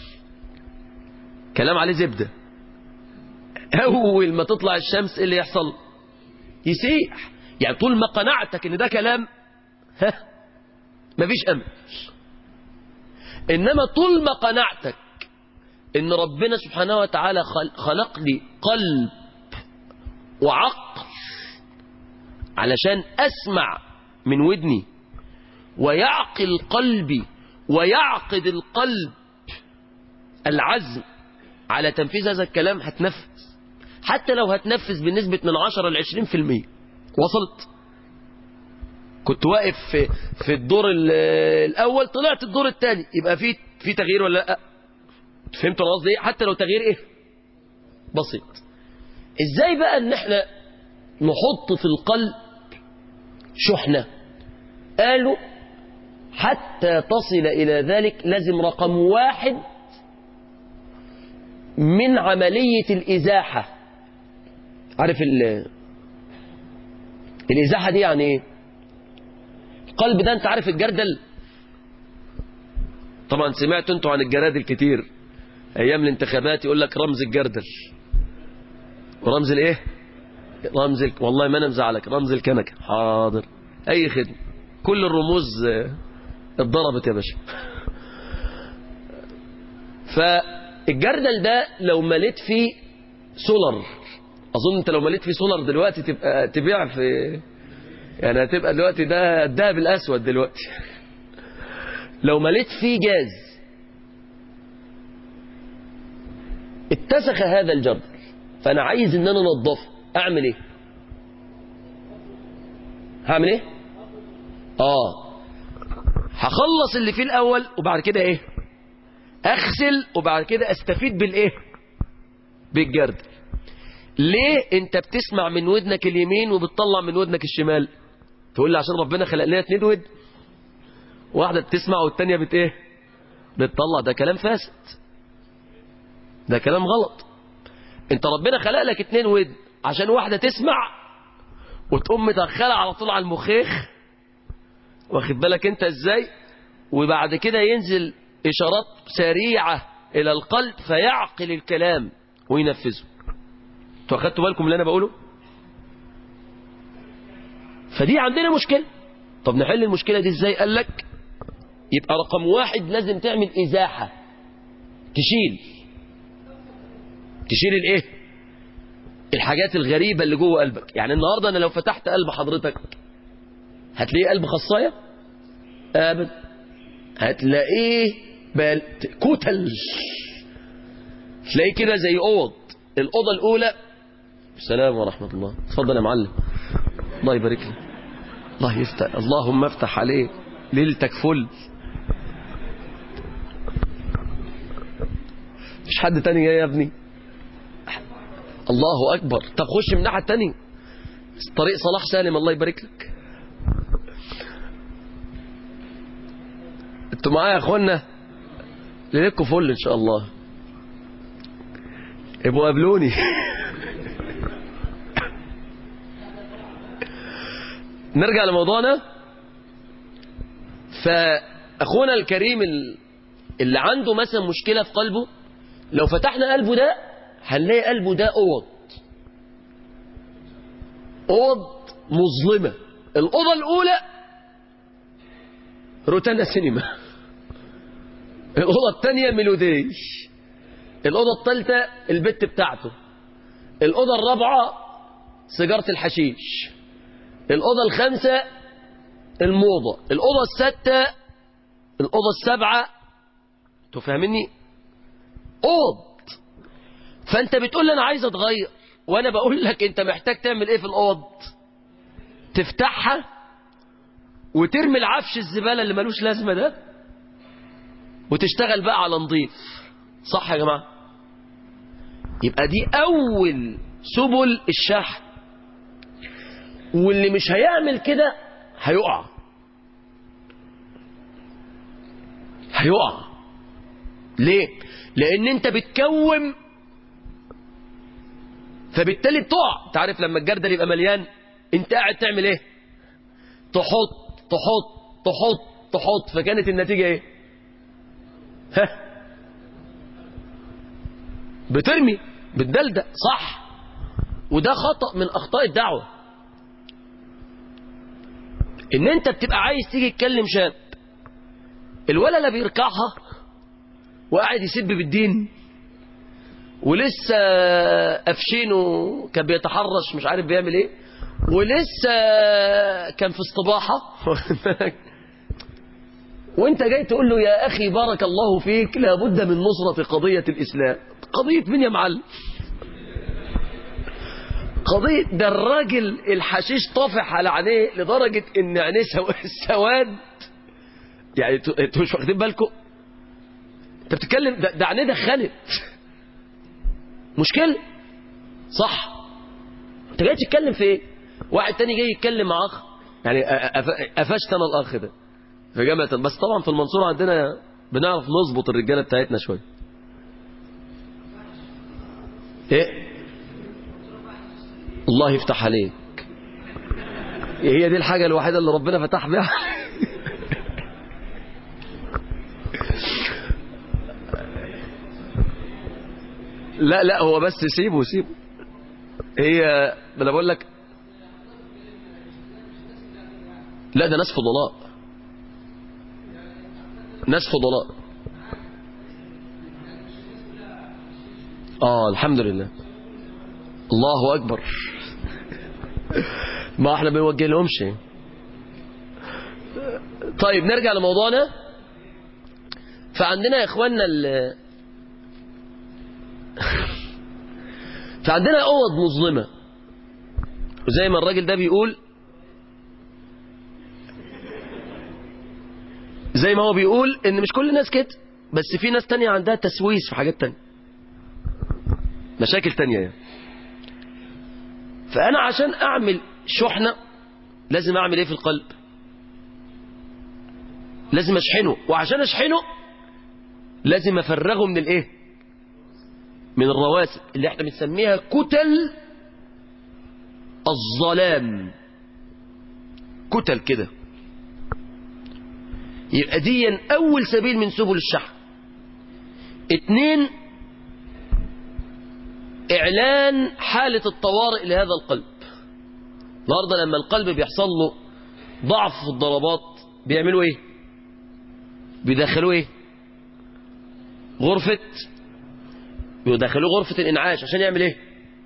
كلام عليه زبدة اول ما تطلع الشمس ايه اللي يحصل يسيح يعني طول ما قناعتك ان ده كلام ها مفيش امل انما طول ما قناعتك ان ربنا سبحانه وتعالى خل- خلق لي قلب وعقل علشان اسمع من ودني ويعقل قلبي ويعقد القلب العزم على تنفيذ هذا الكلام هتنفذ حتى لو هتنفذ بنسبة من 10 ل 20% وصلت كنت واقف في, في الدور ال- الاول طلعت الدور الثاني يبقى في في تغيير ولا لا فهمت انا قصدي ايه حتى لو تغيير ايه بسيط ازاي بقى ان احنا نحط في القلب شحنه قالوا حتى تصل الى ذلك لازم رقم واحد من عمليه الازاحه عارف ال الازاحه دي يعني ايه القلب ده انت عارف الجردل طبعا سمعت انتوا عن الجرادل كتير ايام الانتخابات يقول لك رمز الجردل ورمز الايه رمز ال... والله ما انا مزعلك رمز الكنكه حاضر اي خدمه كل الرموز آه، اتضربت يا باشا فالجردل ده لو مليت فيه سولر اظن انت لو مليت فيه سولر دلوقتي تبقى تبيع في يعني هتبقى دلوقتي ده الدهب الاسود دلوقتي لو مليت فيه جاز اتسخ هذا الجردل فانا عايز ان انا انضفه اعمل ايه هعمل ايه اه هخلص اللي فيه الاول وبعد كده ايه اغسل وبعد كده استفيد بالايه بالجردل ليه انت بتسمع من ودنك اليمين وبتطلع من ودنك الشمال تقول لي عشان ربنا خلق لنا اتنين ود واحده بتسمع والتانيه بت ايه بتطلع ده كلام فاسد ده كلام غلط انت ربنا خلق لك اتنين ود عشان واحده تسمع وتقوم مدخلها على طول على المخيخ واخد بالك انت ازاي وبعد كده ينزل اشارات سريعه الى القلب فيعقل الكلام وينفذه انتوا اخدتوا بالكم من اللي انا بقوله فدي عندنا مشكله طب نحل المشكله دي ازاي قال لك يبقى رقم واحد لازم تعمل ازاحه تشيل تشيل الايه الحاجات الغريبه اللي جوه قلبك يعني النهارده انا لو فتحت قلب حضرتك هتلاقيه قلب خصايه ابدا هتلاقيه بل... كتل تلاقيه كده زي اوض الاوضه الاولى السلام ورحمه الله اتفضل يا معلم الله يبارك لك الله يفتح اللهم افتح عليه ليلتك فل مش حد تاني جاي يا ابني الله اكبر طب خش من الناحيه التانيه طريق صلاح سالم الله يبارك لك انتوا معايا يا اخوانا ليلتكم فل ان شاء الله ابقوا قابلوني نرجع لموضوعنا فاخونا الكريم اللي عنده مثلا مشكله في قلبه لو فتحنا قلبه ده هنلاقي قلبه ده اوض اوض مظلمه الاوضه الاولى روتانا سينما الاوضه الثانيه ميلودي الاوضه الثالثه البت بتاعته الاوضه الرابعه سيجاره الحشيش الأوضة الخامسة الموضة الأوضة الستة الأوضة السبعة تفهمني أوض فأنت بتقول لي أنا عايز أتغير وأنا بقول لك أنت محتاج تعمل إيه في الأوض تفتحها وترمي العفش الزبالة اللي ملوش لازمة ده وتشتغل بقى على نظيف صح يا جماعة يبقى دي أول سبل الشحن واللي مش هيعمل كده هيقع هيقع ليه لان انت بتكوم فبالتالي بتقع انت عارف لما الجردل يبقى مليان انت قاعد تعمل ايه تحط تحط تحط تحط فكانت النتيجة ايه ها بترمي بتدلدق صح وده خطأ من اخطاء الدعوه ان انت بتبقى عايز تيجي تكلم شاب الولد لا بيركعها وقاعد يسب بالدين ولسه قفشينه كان بيتحرش مش عارف بيعمل ايه ولسه كان في استباحه وانت جاي تقول له يا اخي بارك الله فيك لابد من نصرة قضية الاسلام قضية مين يا معلم قضية ده الراجل الحشيش طافح على عينيه لدرجة ان عينيه سو... سواد يعني انتوا مش واخدين بالكم انت بتتكلم ده, ده عينيه دخلت مشكلة صح انت جاي تتكلم في ايه واحد تاني جاي يتكلم مع اخ يعني قفشت انا الاخ ده في جامعة بس طبعا في المنصورة عندنا بنعرف نظبط الرجالة بتاعتنا شوية ايه الله يفتح عليك هي دي الحاجة الوحيدة اللي ربنا فتح بها لا لا هو بس سيبه سيبه هي ما انا بقول لك لا ده ناس فضلاء ناس فضلاء اه الحمد لله الله اكبر ما احنا بنوجه لهمش طيب نرجع لموضوعنا فعندنا يا اخواننا ال فعندنا اوض مظلمه وزي ما الراجل ده بيقول زي ما هو بيقول ان مش كل الناس كده بس في ناس تانية عندها تسويس في حاجات تانية مشاكل تانية يعني فأنا عشان أعمل شحنة لازم أعمل إيه في القلب لازم أشحنه وعشان أشحنه لازم أفرغه من الإيه من الرواسب اللي احنا بنسميها كتل الظلام كتل كده يبقى دي أول سبيل من سبل الشحن اتنين إعلان حالة الطوارئ لهذا القلب النهاردة لما القلب بيحصل له ضعف في الضربات بيعملوا إيه بيدخلوه ايه غرفة بيدخلوه غرفة الانعاش عشان يعمل ايه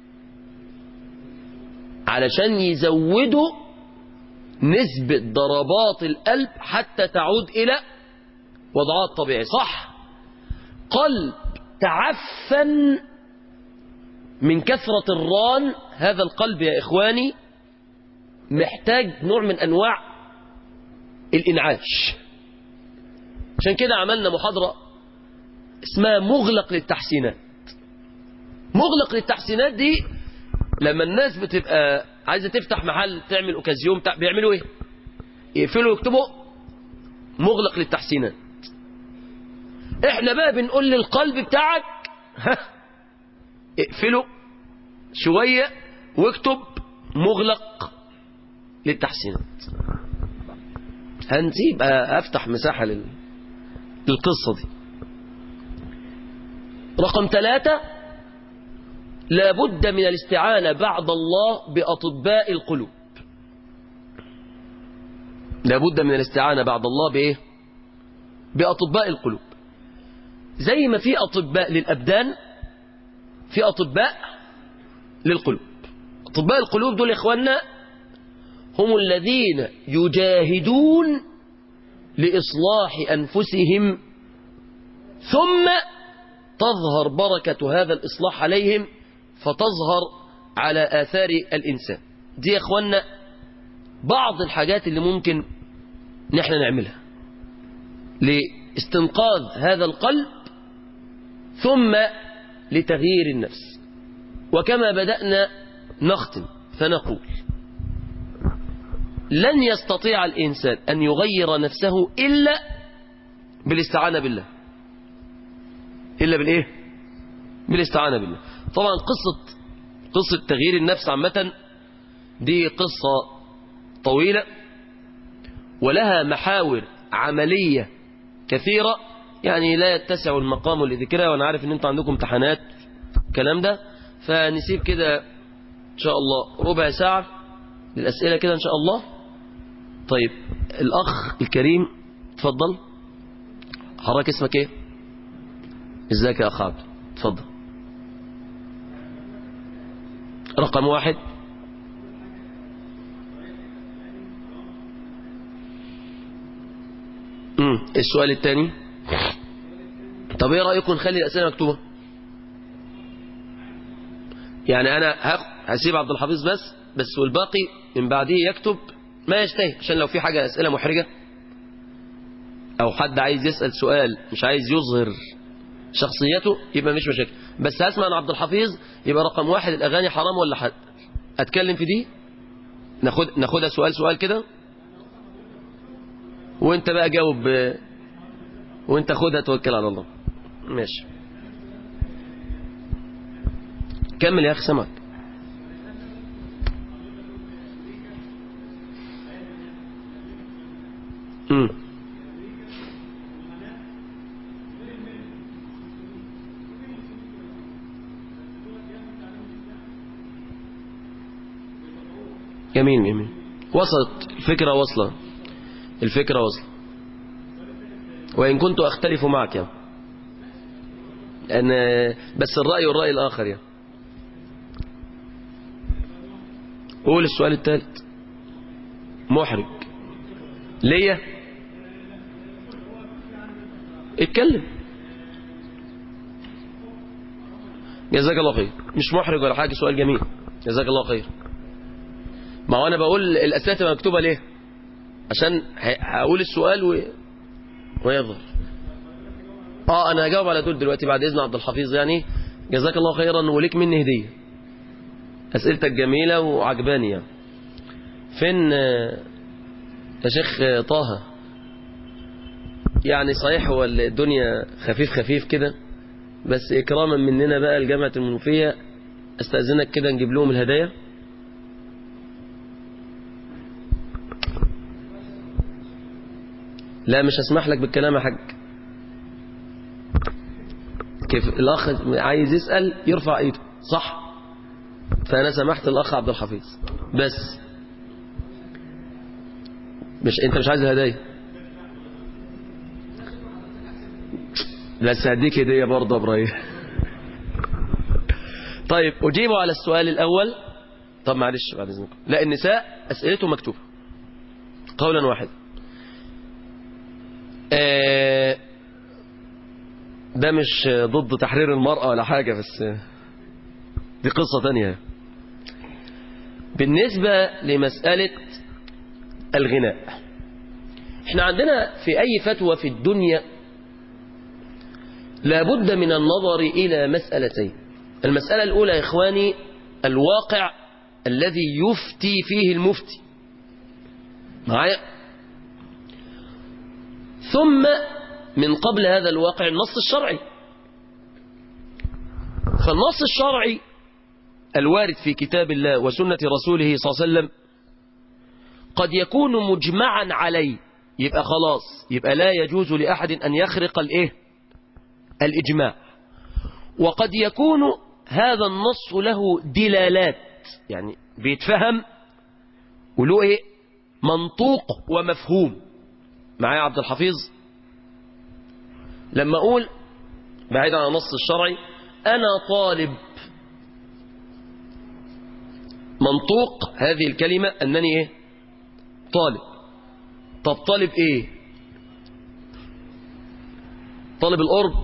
علشان يزودوا نسبة ضربات القلب حتى تعود إلى وضعها الطبيعي صح قلب تعفن من كثرة الران هذا القلب يا إخواني محتاج نوع من أنواع الإنعاش عشان كده عملنا محاضرة اسمها مغلق للتحسينات مغلق للتحسينات دي لما الناس بتبقى عايزة تفتح محل تعمل اوكازيون بتاع بيعملوا ايه يقفلوا يكتبوا مغلق للتحسينات احنا بقى بنقول للقلب بتاعك ها اقفله شوية واكتب مغلق للتحسينات هنسيب افتح مساحة لل... للقصة دي رقم ثلاثة لابد من الاستعانة بعد الله بأطباء القلوب لابد من الاستعانة بعد الله بإيه بأطباء القلوب زي ما في أطباء للأبدان في أطباء للقلوب أطباء القلوب دول يا إخواننا هم الذين يجاهدون لإصلاح أنفسهم ثم تظهر بركة هذا الإصلاح عليهم فتظهر على آثار الإنسان دي يا إخوانا بعض الحاجات اللي ممكن نحن نعملها لاستنقاذ هذا القلب ثم لتغيير النفس وكما بدأنا نختم فنقول لن يستطيع الإنسان أن يغير نفسه إلا بالاستعانة بالله إلا بالإيه بالاستعانة بالله طبعا قصة قصة تغيير النفس عامة دي قصة طويلة ولها محاور عملية كثيرة يعني لا يتسع المقام لذكرها وانا عارف ان انتوا عندكم امتحانات الكلام ده فنسيب كده ان شاء الله ربع ساعة للأسئلة كده ان شاء الله طيب الأخ الكريم تفضل حضرتك اسمك ايه ازيك يا أخ عبد تفضل رقم واحد امم السؤال الثاني طب ايه رايكم نخلي الاسئله مكتوبه يعني انا هسيب عبد الحفيظ بس بس والباقي من بعديه يكتب ما يشتهي عشان لو في حاجه اسئله محرجه او حد عايز يسال سؤال مش عايز يظهر شخصيته يبقى مش مشاكل بس هسمع عن عبد الحفيظ يبقى رقم واحد الاغاني حرام ولا حد اتكلم في دي ناخد ناخدها سؤال سؤال كده وانت بقى جاوب وانت خدها توكل على الله ماشي كمل يا اخي سمك امم جميل جميل وصلت الفكرة وصلت الفكرة وصلت وإن كنت أختلف معك يا أن بس الرأي والرأي الآخر يا قول السؤال الثالث محرج ليه اتكلم جزاك الله خير مش محرج ولا حاجة سؤال جميل جزاك الله خير ما هو أنا بقول الأسئلة تبقى مكتوبة ليه عشان هقول السؤال و... ويظهر اه انا هجاوب على دول دلوقتي بعد اذن عبد الحفيظ يعني جزاك الله خيرا وليك مني هديه اسئلتك جميله وعجباني يعني فين يا شيخ طه يعني صحيح هو الدنيا خفيف خفيف كده بس اكراما مننا بقى الجامعه المنوفيه استاذنك كده نجيب لهم الهدايا لا مش هسمح لك بالكلام يا حاج كيف الاخ عايز يسأل يرفع ايده صح فانا سمحت الاخ عبد الحفيظ بس مش انت مش عايز الهدايا بس هديك هدية برضه يا ابراهيم طيب أجيب على السؤال الأول طب معلش بعد إذنكم لا النساء أسئلته مكتوبة قولا واحد آه، ده مش ضد تحرير المرأة ولا حاجة بس دي قصة تانية بالنسبة لمسألة الغناء احنا عندنا في أي فتوى في الدنيا لابد من النظر إلى مسألتين المسألة الأولى يا إخواني الواقع الذي يفتي فيه المفتي معايا ثم من قبل هذا الواقع النص الشرعي فالنص الشرعي الوارد في كتاب الله وسنة رسوله صلى الله عليه وسلم قد يكون مجمعا عليه يبقى خلاص يبقى لا يجوز لأحد أن يخرق الإيه الإجماع وقد يكون هذا النص له دلالات يعني بيتفهم وله إيه منطوق ومفهوم معايا عبد الحفيظ لما أقول بعيد عن النص الشرعي أنا طالب منطوق هذه الكلمة أنني إيه طالب طب طالب إيه طالب القرب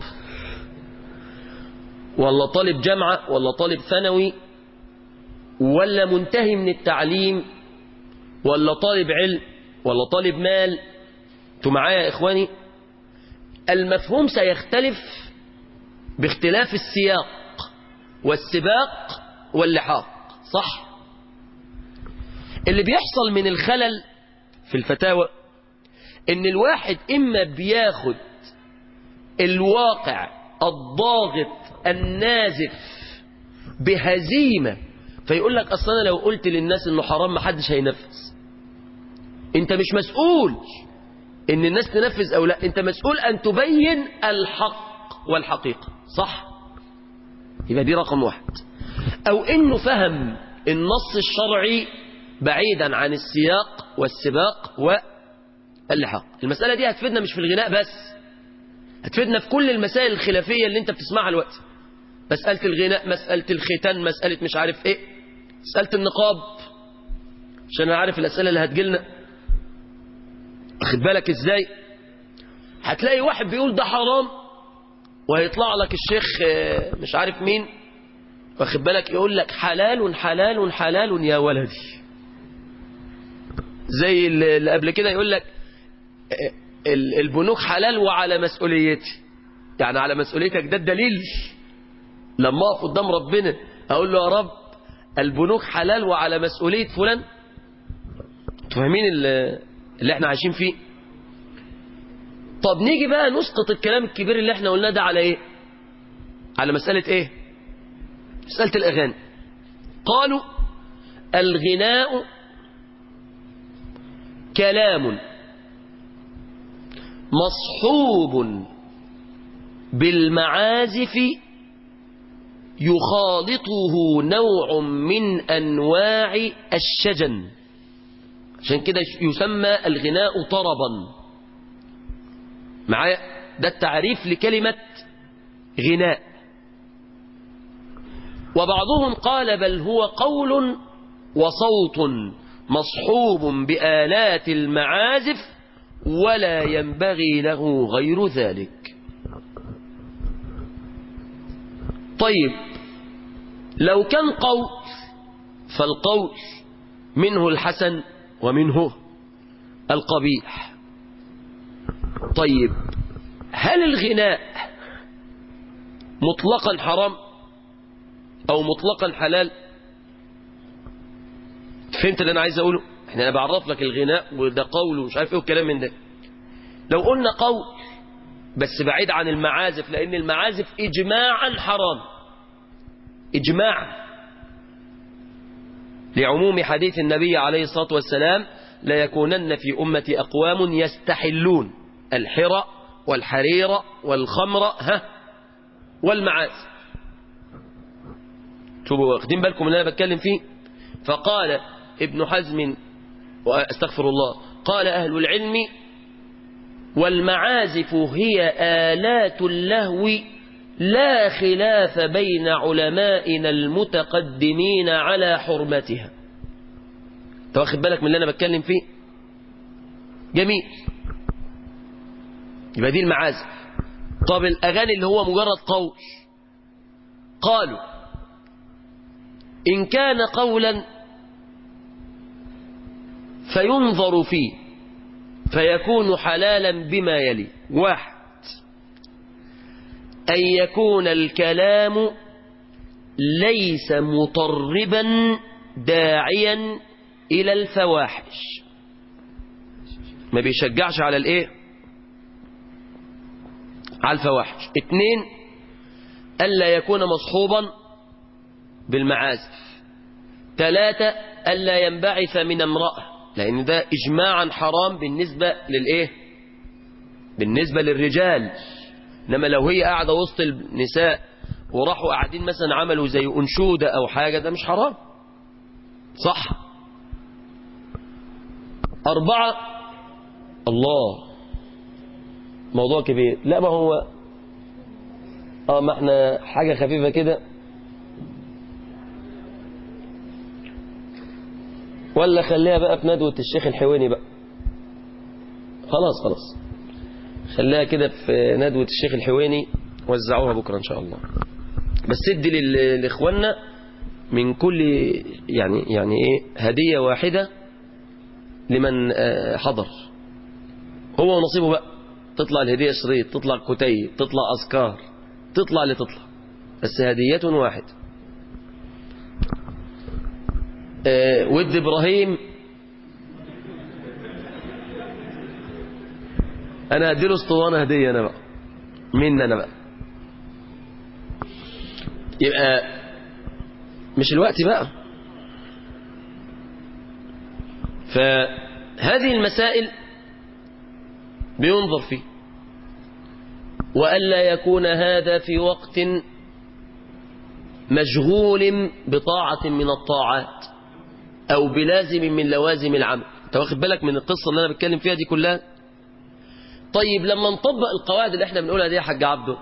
ولا طالب جامعة ولا طالب ثانوي ولا منتهي من التعليم ولا طالب علم ولا طالب مال انتوا معايا يا إخواني المفهوم سيختلف باختلاف السياق والسباق واللحاق صح اللي بيحصل من الخلل في الفتاوى ان الواحد اما بياخد الواقع الضاغط النازف بهزيمة فيقول لك اصلا انا لو قلت للناس انه حرام ما حدش هينفذ انت مش مسؤول ان الناس تنفذ او لا انت مسؤول ان تبين الحق والحقيقة صح يبقى دي رقم واحد او انه فهم النص الشرعي بعيدا عن السياق والسباق واللحاق المسألة دي هتفيدنا مش في الغناء بس هتفيدنا في كل المسائل الخلافية اللي انت بتسمعها الوقت مسألة الغناء مسألة الختان مسألة مش عارف ايه مسألة النقاب عشان انا عارف الأسئلة اللي هتجيلنا واخد بالك ازاي هتلاقي واحد بيقول ده حرام وهيطلع لك الشيخ مش عارف مين واخد بالك يقول لك حلال حلال حلال يا ولدي زي اللي قبل كده يقول لك البنوك حلال وعلى مسؤوليتي يعني على مسؤوليتك ده الدليل لما اقف قدام ربنا اقول له يا رب البنوك حلال وعلى مسؤولية فلان فاهمين اللي احنا عايشين فيه طب نيجي بقى نسقط الكلام الكبير اللي احنا قلناه ده على ايه على مسألة ايه مسألة الاغاني قالوا الغناء كلام مصحوب بالمعازف يخالطه نوع من أنواع الشجن عشان كده يسمى الغناء طربا معايا ده التعريف لكلمة غناء وبعضهم قال بل هو قول وصوت مصحوب بآلات المعازف ولا ينبغي له غير ذلك طيب لو كان قول فالقول منه الحسن ومنه القبيح طيب هل الغناء مطلقا حرام او مطلقا حلال فهمت اللي انا عايز اقوله احنا انا بعرف لك الغناء وده قول ومش عارف ايه والكلام من ده لو قلنا قول بس بعيد عن المعازف لان المعازف اجماعا حرام اجماعا لعموم حديث النبي عليه الصلاة والسلام لا يكونن في أمتي أقوام يستحلون الحرى والحرير والخمر ها والمعازف شوفوا واخدين بالكم اللي انا بتكلم فيه فقال ابن حزم واستغفر الله قال أهل العلم والمعازف هي آلات اللهو لا خلاف بين علمائنا المتقدمين على حرمتها انت واخد بالك من اللي انا بتكلم فيه جميل يبقى دي المعازف طب الاغاني اللي هو مجرد قول قالوا ان كان قولا فينظر فيه فيكون حلالا بما يلي واحد أن يكون الكلام ليس مطربا داعيا إلى الفواحش ما بيشجعش على الايه على الفواحش اتنين ألا يكون مصحوبا بالمعازف ثلاثة ألا ينبعث من امرأة لأن ده إجماعا حرام بالنسبة للإيه بالنسبة للرجال إنما لو هي قاعدة وسط النساء وراحوا قاعدين مثلا عملوا زي أنشودة أو حاجة ده مش حرام صح أربعة الله موضوع كبير لا ما هو اه ما احنا حاجة خفيفة كده ولا خليها بقى في ندوة الشيخ الحويني بقى خلاص خلاص خليها كده في ندوة الشيخ الحويني وزعوها بكرة إن شاء الله بس ادي لل- لإخواننا من كل يعني يعني إيه هدية واحدة لمن آه، حضر هو ونصيبه بقى تطلع الهدية شريط تطلع كتيب تطلع أذكار تطلع اللي تطلع بس هدية واحد آه، ود إبراهيم أنا هديله اسطوانة هدية أنا بقى مني أنا بقى يبقى مش الوقت بقى فهذه المسائل بينظر فيه وألا يكون هذا في وقت مشغول بطاعة من الطاعات أو بلازم من لوازم العمل أنت واخد بالك من القصة اللي أنا بتكلم فيها دي كلها طيب لما نطبق القواعد اللي احنا بنقولها دي يا حاج عبده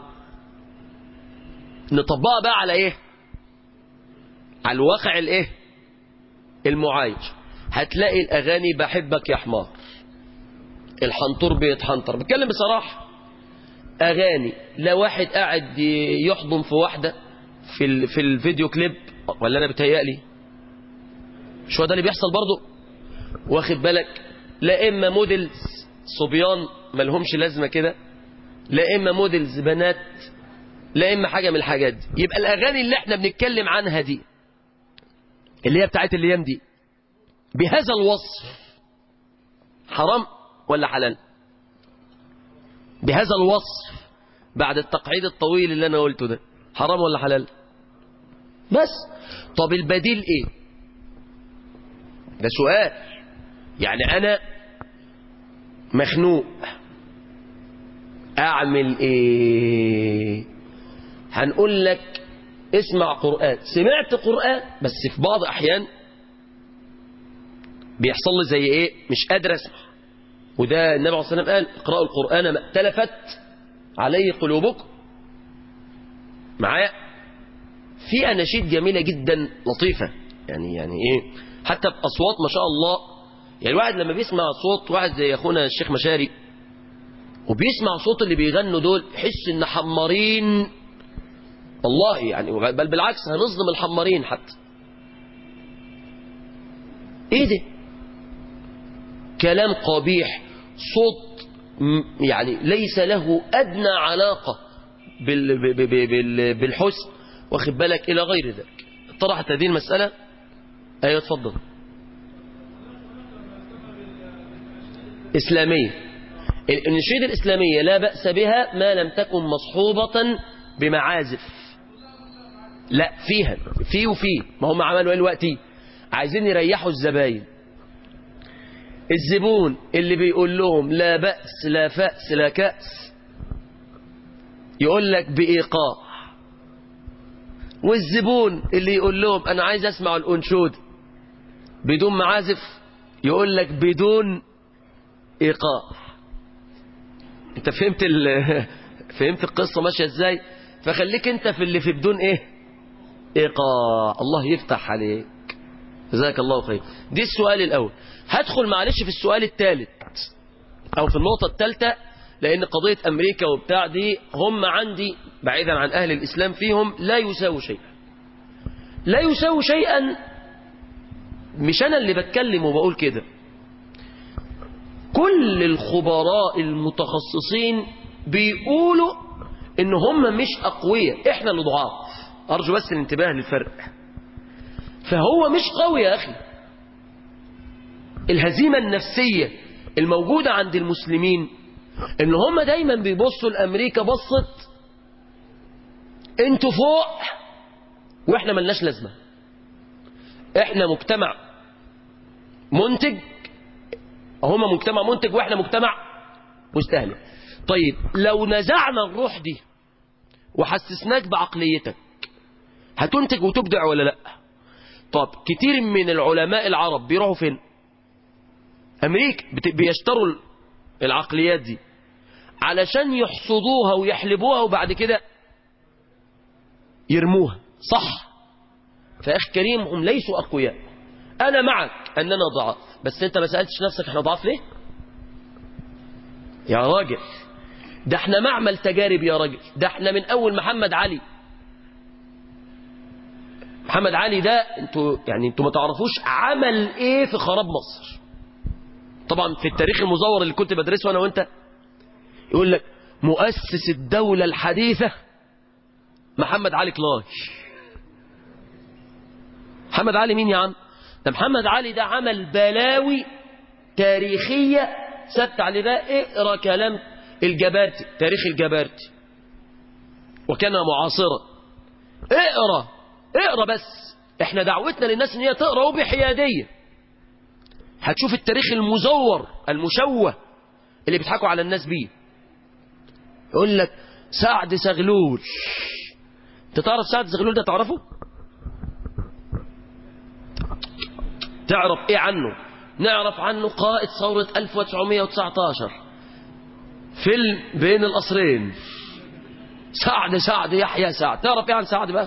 نطبقها بقى على ايه على الواقع الايه المعايش هتلاقي الاغاني بحبك يا حمار الحنطور بيتحنطر بتكلم بصراحة اغاني لا واحد قاعد يحضن في واحدة في ال... في الفيديو كليب ولا انا بتهيألي مش هو ده اللي بيحصل برضه واخد بالك لا اما موديلز صبيان ملهمش لازمة كده لا اما موديلز بنات لا اما حاجة من الحاجات دي يبقى الاغاني اللي احنا بنتكلم عنها دي اللي هي بتاعت الايام دي بهذا الوصف حرام ولا حلال بهذا الوصف بعد التقعيد الطويل اللي انا قلته ده حرام ولا حلال بس طب البديل ايه ده سؤال يعني انا مخنوق اعمل ايه هنقول لك اسمع قرآن سمعت قرآن بس في بعض احيان بيحصل لي زي ايه مش قادر اسمع وده النبي عليه الصلاه والسلام قال اقرأوا القرآن ما ائتلفت عليه قلوبكم معايا في اناشيد جميله جدا لطيفه يعني يعني ايه حتى باصوات ما شاء الله يعني الواحد لما بيسمع صوت واحد زي اخونا الشيخ مشاري وبيسمع صوت اللي بيغنوا دول يحس ان حمارين والله يعني بل بالعكس هنظلم الحمارين حتى ايه ده كلام قبيح صوت م- يعني ليس له ادنى علاقه بال ب- ب- ب- بال بالحسن واخد بالك الى غير ذلك طرحت هذه المساله ايوه اتفضل إسلامية النشيد الإسلامية لا بأس بها ما لم تكن مصحوبة بمعازف لا فيها في وفي ما هم عملوا ايه دلوقتي عايزين يريحوا الزباين الزبون اللي بيقول لهم لا بأس لا فأس لا كأس يقول لك بإيقاع والزبون اللي يقول لهم أنا عايز أسمع الأنشود بدون معازف يقول لك بدون إيقاع انت فهمت ال... فهمت القصة ماشية ازاي فخليك انت في اللي في بدون ايه ايقاع الله يفتح عليك جزاك الله خير دي السؤال الاول هدخل معلش في السؤال الثالث او في النقطة الثالثة لان قضية امريكا وبتاع دي هم عندي بعيدا عن اهل الاسلام فيهم لا يساوي شيئا لا يساوي شيئا مش انا اللي بتكلم وبقول كده كل الخبراء المتخصصين بيقولوا ان هم مش اقوياء احنا اللي ضعاف ارجو بس الانتباه للفرق فهو مش قوي يا اخي الهزيمة النفسية الموجودة عند المسلمين ان هم دايما بيبصوا لامريكا بصت انتوا فوق واحنا ملناش لازمة احنا مجتمع منتج هم مجتمع منتج واحنا مجتمع مستهلك طيب لو نزعنا الروح دي وحسسناك بعقليتك هتنتج وتبدع ولا لا طب كتير من العلماء العرب بيروحوا فين امريكا بت- بيشتروا العقليات دي علشان يحصدوها ويحلبوها وبعد كده يرموها صح فاخ كريم هم ليسوا اقوياء انا معك اننا ضعاف بس انت ما سالتش نفسك احنا ضعاف ليه يا راجل ده احنا معمل تجارب يا راجل ده احنا من اول محمد علي محمد علي ده انتوا يعني انتوا ما تعرفوش عمل ايه في خراب مصر طبعا في التاريخ المزور اللي كنت بدرسه انا وانت يقول لك مؤسس الدولة الحديثة محمد علي كلاي محمد علي مين يا عم ده محمد علي ده عمل بلاوي تاريخية ثبت عليه بقى اقرا كلام الجبارتي تاريخ الجبارتي وكان معاصرا اقرا اقرا بس احنا دعوتنا للناس ان هي تقرا وبحياديه هتشوف التاريخ المزور المشوه اللي بيضحكوا على الناس بيه يقول لك سعد زغلول انت تعرف سعد زغلول ده تعرفه تعرف ايه عنه نعرف عنه قائد ثورة 1919 فيلم بين القصرين سعد سعد يحيى سعد تعرف ايه عن سعد بقى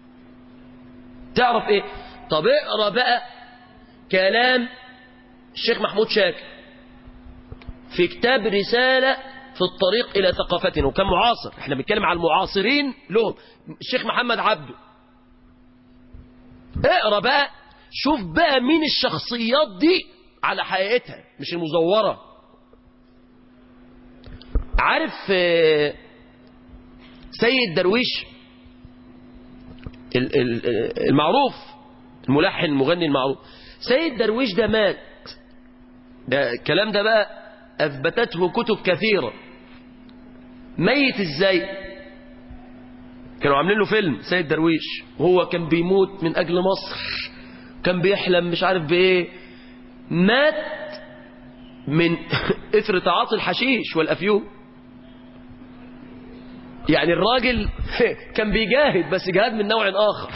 تعرف ايه طب اقرا بقى كلام الشيخ محمود شاكر في كتاب رسالة في الطريق إلى ثقافتنا وكان معاصر احنا بنتكلم على المعاصرين لهم الشيخ محمد عبده اقرا بقى شوف بقى مين الشخصيات دي على حقيقتها مش المزورة عارف آه، سيد درويش ال- ال- المعروف الملحن المغني المعروف سيد درويش ده مات ده الكلام ده بقى أثبتته كتب كثيرة ميت ازاي كانوا عاملين له فيلم سيد درويش وهو كان بيموت من أجل مصر كان بيحلم مش عارف بإيه مات من إثر تعاطي الحشيش والأفيون يعني الراجل كان بيجاهد بس جهاد من نوع آخر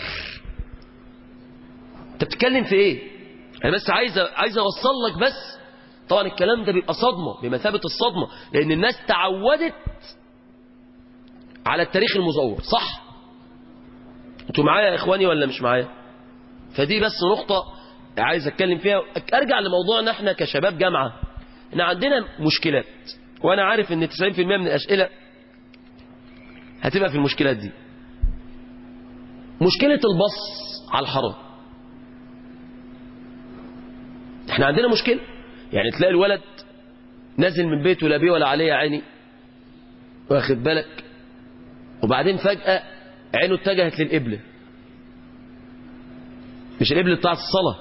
انت بتتكلم في ايه انا بس عايز عايز اوصل لك بس طبعا الكلام ده بيبقى صدمه بمثابه الصدمه لان الناس تعودت على التاريخ المزور صح انتوا معايا يا اخواني ولا مش معايا فدي بس نقطه عايز اتكلم فيها ارجع لموضوعنا احنا كشباب جامعه احنا عندنا مشكلات وانا عارف ان 90% من الاسئله هتبقى في المشكلات دي مشكله البص على الحرام احنا عندنا مشكلة يعني تلاقي الولد نازل من بيته لا بيه ولا عليه يا عيني واخد بالك وبعدين فجأة عينه اتجهت للقبلة مش القبلة بتاعت الصلاة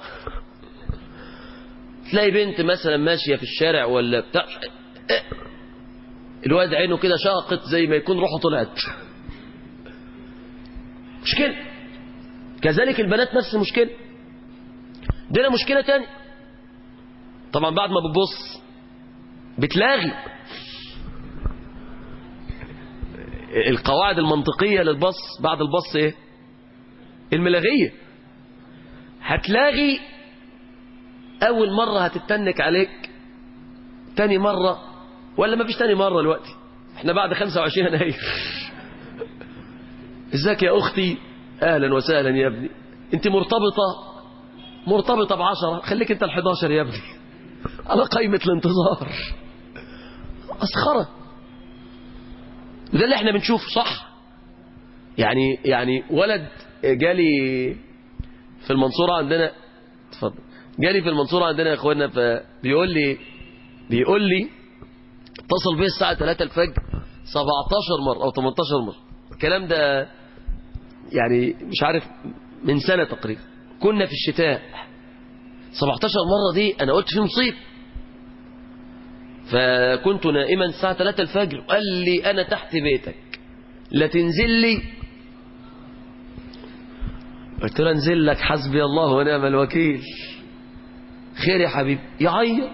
تلاقي بنت مثلا ماشية في الشارع ولا بتاع الواد عينه كده شاقت زي ما يكون روحه طلعت مشكلة كذلك البنات نفس المشكلة دينا مشكلة تانية طبعا بعد ما بتبص بتلاغي القواعد المنطقية للبص بعد البص ايه الملاغية هتلاغي اول مرة هتتنك عليك تاني مرة ولا ما فيش تاني مرة دلوقتي احنا بعد 25 يناير ازيك يا اختي اهلا وسهلا يا ابني انت مرتبطة مرتبطة بعشرة خليك انت ال11 يا ابني على قائمة الانتظار مسخرة ده اللي احنا بنشوفه صح يعني يعني ولد جالي في المنصورة عندنا اتفضل جالي في المنصورة عندنا يا اخوانا فبيقول لي بيقول لي اتصل بيا الساعة 3 الفجر 17 مرة او 18 مرة الكلام ده يعني مش عارف من سنة تقريبا كنا في الشتاء 17 مرة دي انا قلت في مصيب فكنت نائما الساعة 3 الفجر قال لي انا تحت بيتك لا تنزل لي قلت له انزل لك حسبي الله ونعم الوكيل خير يا حبيبي يعيط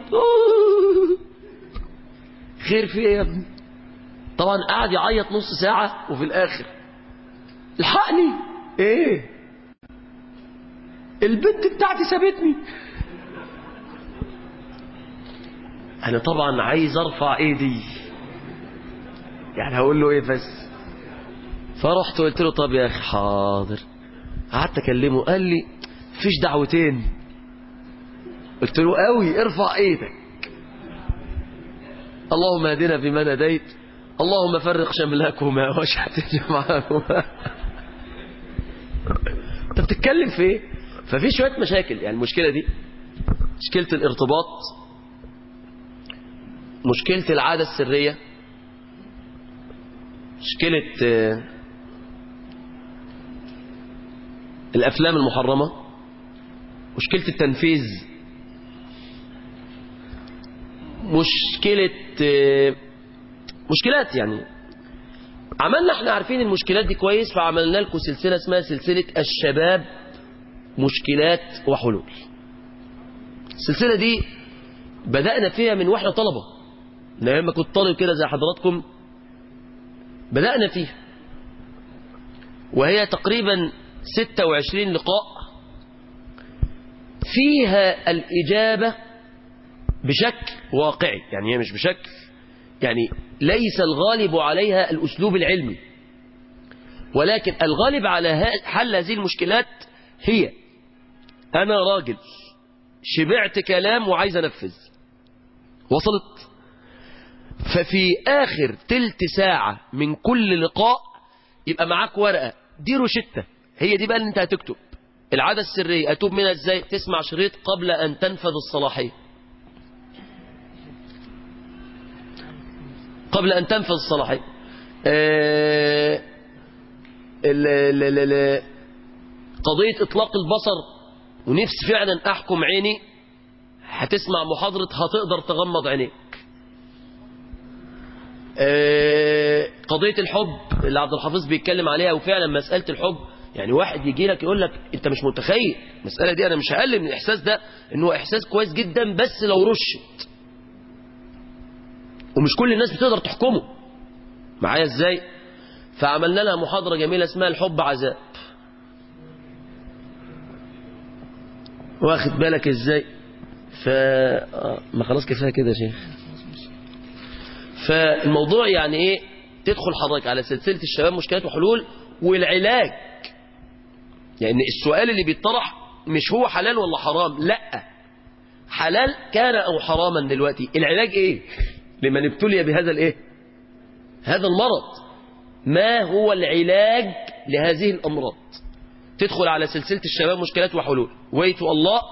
خير في ايه يا ابني طبعا قعد يعيط نص ساعة وفي الاخر الحقني ايه البنت بتاعتي سابتني انا طبعا عايز ارفع ايدي يعني هقول له ايه بس فرحت قلت له طب يا اخي حاضر قعدت اكلمه قال لي فيش دعوتين قلت له قوي ارفع ايدك اللهم اهدنا فيمن هديت اللهم فرق شملكما واشحت جمعهما انت بتتكلم في ايه ففي شويه مشاكل يعني المشكله دي مشكله الارتباط مشكله العاده السريه مشكله آه، الافلام المحرمه مشكله التنفيذ مشكله آه، مشكلات يعني عملنا احنا عارفين المشكلات دي كويس فعملنا لكم سلسله اسمها سلسله الشباب مشكلات وحلول السلسله دي بدأنا فيها من واحنا طلبه من ايام ما كنت طالب كده زي حضراتكم بدأنا فيها وهي تقريبا 26 لقاء فيها الإجابة بشكل واقعي يعني هي مش بشكل يعني ليس الغالب عليها الأسلوب العلمي ولكن الغالب على ه- حل هذه المشكلات هي أنا راجل شبعت كلام وعايز أنفذ وصلت ففي آخر تلت ساعة من كل لقاء يبقى معاك ورقة دي روشتة هي دي بقى اللي انت هتكتب العادة السرية أتوب منها ازاي تسمع شريط قبل أن تنفذ الصلاحية قبل أن تنفذ الصلاحية آه، ال- ال- ال- ال- قضية إطلاق البصر ونفسي فعلا أحكم عيني هتسمع محاضرة هتقدر تغمض عينيك آه، قضية الحب اللي عبد الحافظ بيتكلم عليها وفعلا مسألة الحب يعني واحد يجي لك يقول لك انت مش متخيل المسألة دي انا مش هقلل من الاحساس ده انه احساس كويس جدا بس لو رشت ومش كل الناس بتقدر تحكمه معايا ازاي فعملنا لها محاضرة جميلة اسمها الحب عذاب واخد بالك ازاي ف آه، ما خلاص كفايه كده يا شيخ فالموضوع يعني ايه تدخل حضرتك على سلسله الشباب مشكلات وحلول والعلاج يعني السؤال اللي بيطرح مش هو حلال ولا حرام لا حلال كان او حراما دلوقتي العلاج ايه لمن ابتلي بهذا الايه هذا المرض ما هو العلاج لهذه الامراض تدخل على سلسله الشباب مشكلات وحلول ويت الله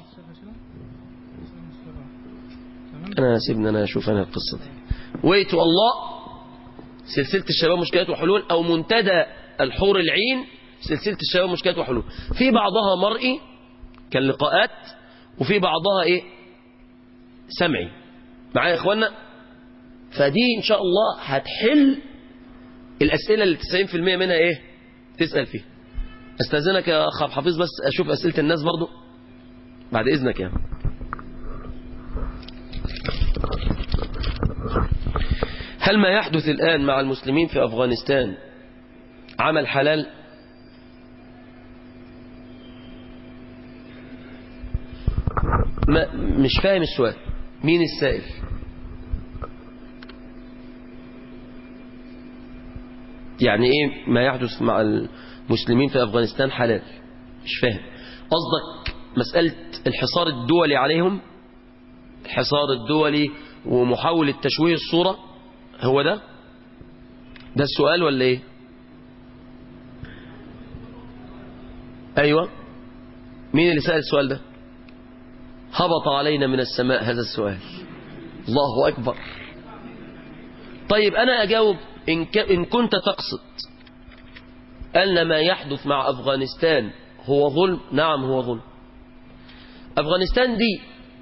انا سيبني انا اشوف انا القصه دي ويت الله سلسله الشباب مشكلات وحلول او منتدى الحور العين سلسله الشباب مشكلات وحلول في بعضها مرئي كاللقاءات وفي بعضها ايه سمعي معايا يا اخوانا فدي ان شاء الله هتحل الاسئله اللي 90% منها ايه تسال فيها استاذنك يا اخ عبد الحفيظ بس اشوف اسئله الناس برضو بعد اذنك يعني هل ما يحدث الآن مع المسلمين في أفغانستان عمل حلال ما مش فاهم السؤال مين السائل يعني ايه ما يحدث مع المسلمين في افغانستان حلال مش فاهم قصدك مسألة الحصار الدولي عليهم الحصار الدولي ومحاولة تشويه الصورة هو ده ده السؤال ولا ايه ايوه مين اللي سأل السؤال ده هبط علينا من السماء هذا السؤال الله أكبر طيب أنا أجاوب إن, ك... إن كنت تقصد أن ما يحدث مع أفغانستان هو ظلم نعم هو ظلم أفغانستان دي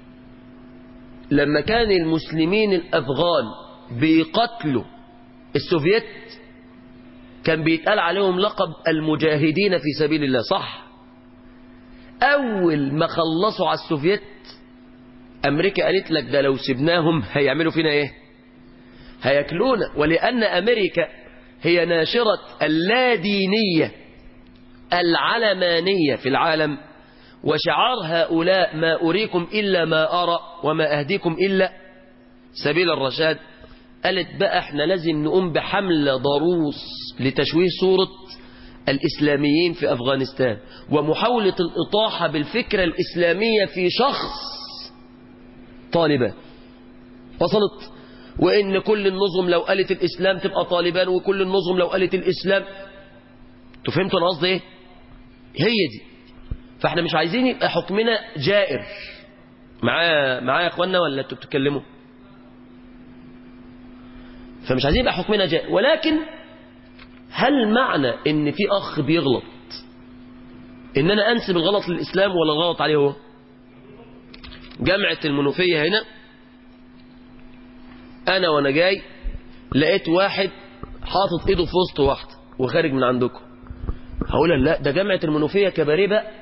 لما كان المسلمين الأفغان بيقتلوا السوفيت كان بيتقال عليهم لقب المجاهدين في سبيل الله صح أول ما خلصوا على السوفيت أمريكا قالت لك ده لو سبناهم هيعملوا فينا إيه هياكلونا ولأن أمريكا هي ناشرة اللادينية العلمانية في العالم وشعار هؤلاء ما أريكم إلا ما أرى وما أهديكم إلا سبيل الرشاد قالت بقى احنا لازم نقوم بحملة ضروس لتشويه صورة الإسلاميين في أفغانستان ومحاولة الإطاحة بالفكرة الإسلامية في شخص طالبان وصلت وإن كل النظم لو قالت الإسلام تبقى طالبان وكل النظم لو قالت الإسلام تفهمتوا أنا قصدي إيه هي دي فاحنا مش عايزين يبقى حكمنا جائر معايا معايا يا اخوانا ولا انتوا بتتكلموا فمش عايزين يبقى حكمنا جائر ولكن هل معنى ان في اخ بيغلط ان انا انسب الغلط للاسلام ولا الغلط عليه هو جامعة المنوفية هنا انا وانا جاي لقيت واحد حاطط ايده في وسط واحدة وخارج من عندكم هقول لا ده جامعة المنوفية كباريه بقى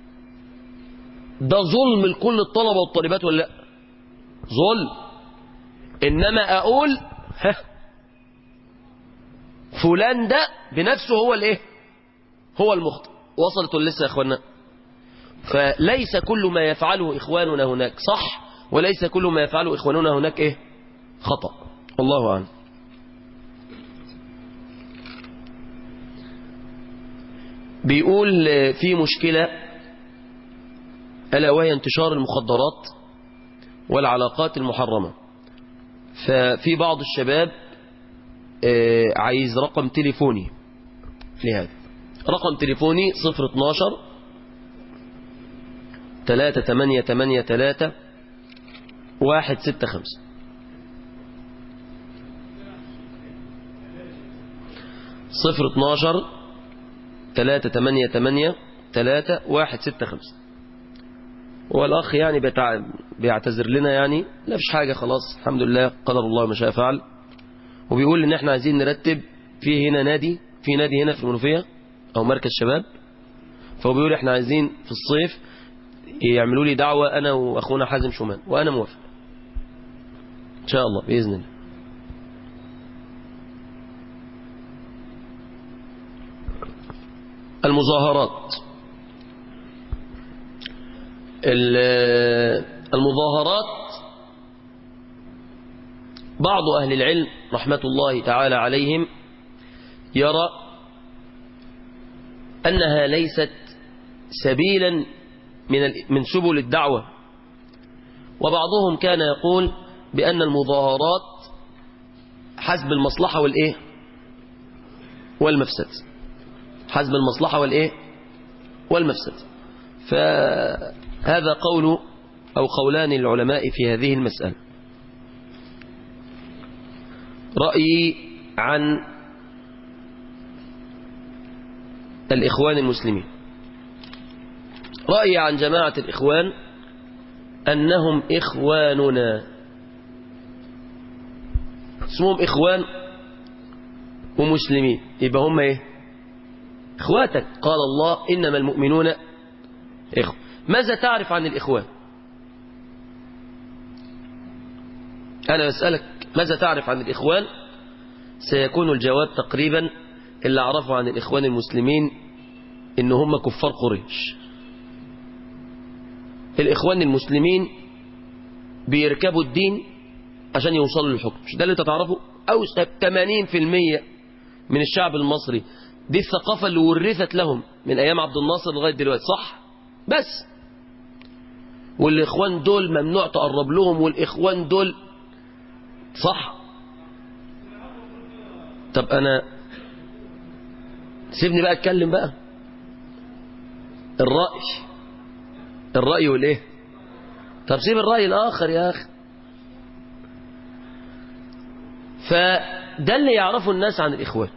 ده ظلم لكل الطلبة والطالبات ولا لا ظلم انما اقول ها فلان ده بنفسه هو الايه هو المخطئ وصلت لسه يا اخوانا فليس كل ما يفعله اخواننا هناك صح وليس كل ما يفعله اخواننا هناك ايه خطأ الله اعلم بيقول في مشكلة ألا وهي انتشار المخدرات والعلاقات المحرمة ففي بعض الشباب عايز رقم تليفوني لهذا رقم تليفوني 012 3 8 8 3 1 6 5 صفر اتناشر تلاتة تمانية تمانية تلاتة واحد ستة خمسة والأخ يعني بيتع... بيعتذر لنا يعني لا فيش حاجة خلاص الحمد لله قدر الله ما شاء فعل وبيقول إن احنا عايزين نرتب في هنا نادي في نادي هنا في المنوفية أو مركز شباب فهو بيقول احنا عايزين في الصيف يعملوا لي دعوة أنا وأخونا حازم شومان وأنا موافق إن شاء الله بإذن الله المظاهرات المظاهرات بعض أهل العلم رحمة الله تعالى عليهم يرى أنها ليست سبيلا من من سبل الدعوة وبعضهم كان يقول بأن المظاهرات حسب المصلحة والإيه والمفسد حسب المصلحة والإيه والمفسد فهذا قول أو قولان العلماء في هذه المسألة رأيي عن الإخوان المسلمين رأيي عن جماعة الإخوان أنهم إخواننا اسمهم إخوان ومسلمين يبقى هم إيه إخواتك قال الله إنما المؤمنون إخوة ماذا تعرف عن الإخوان أنا أسألك ماذا تعرف عن الإخوان سيكون الجواب تقريبا اللي أعرفه عن الإخوان المسلمين إن هم كفار قريش الإخوان المسلمين بيركبوا الدين عشان يوصلوا للحكم مش ده اللي انت تعرفه أو 80% من الشعب المصري دي الثقافة اللي ورثت لهم من أيام عبد الناصر لغاية دلوقتي صح بس والإخوان دول ممنوع تقرب لهم والإخوان دول صح طب أنا سيبني بقى أتكلم بقى الرأي الرأي والإيه طب سيب الرأي الآخر يا أخي فده اللي يعرفه الناس عن الإخوان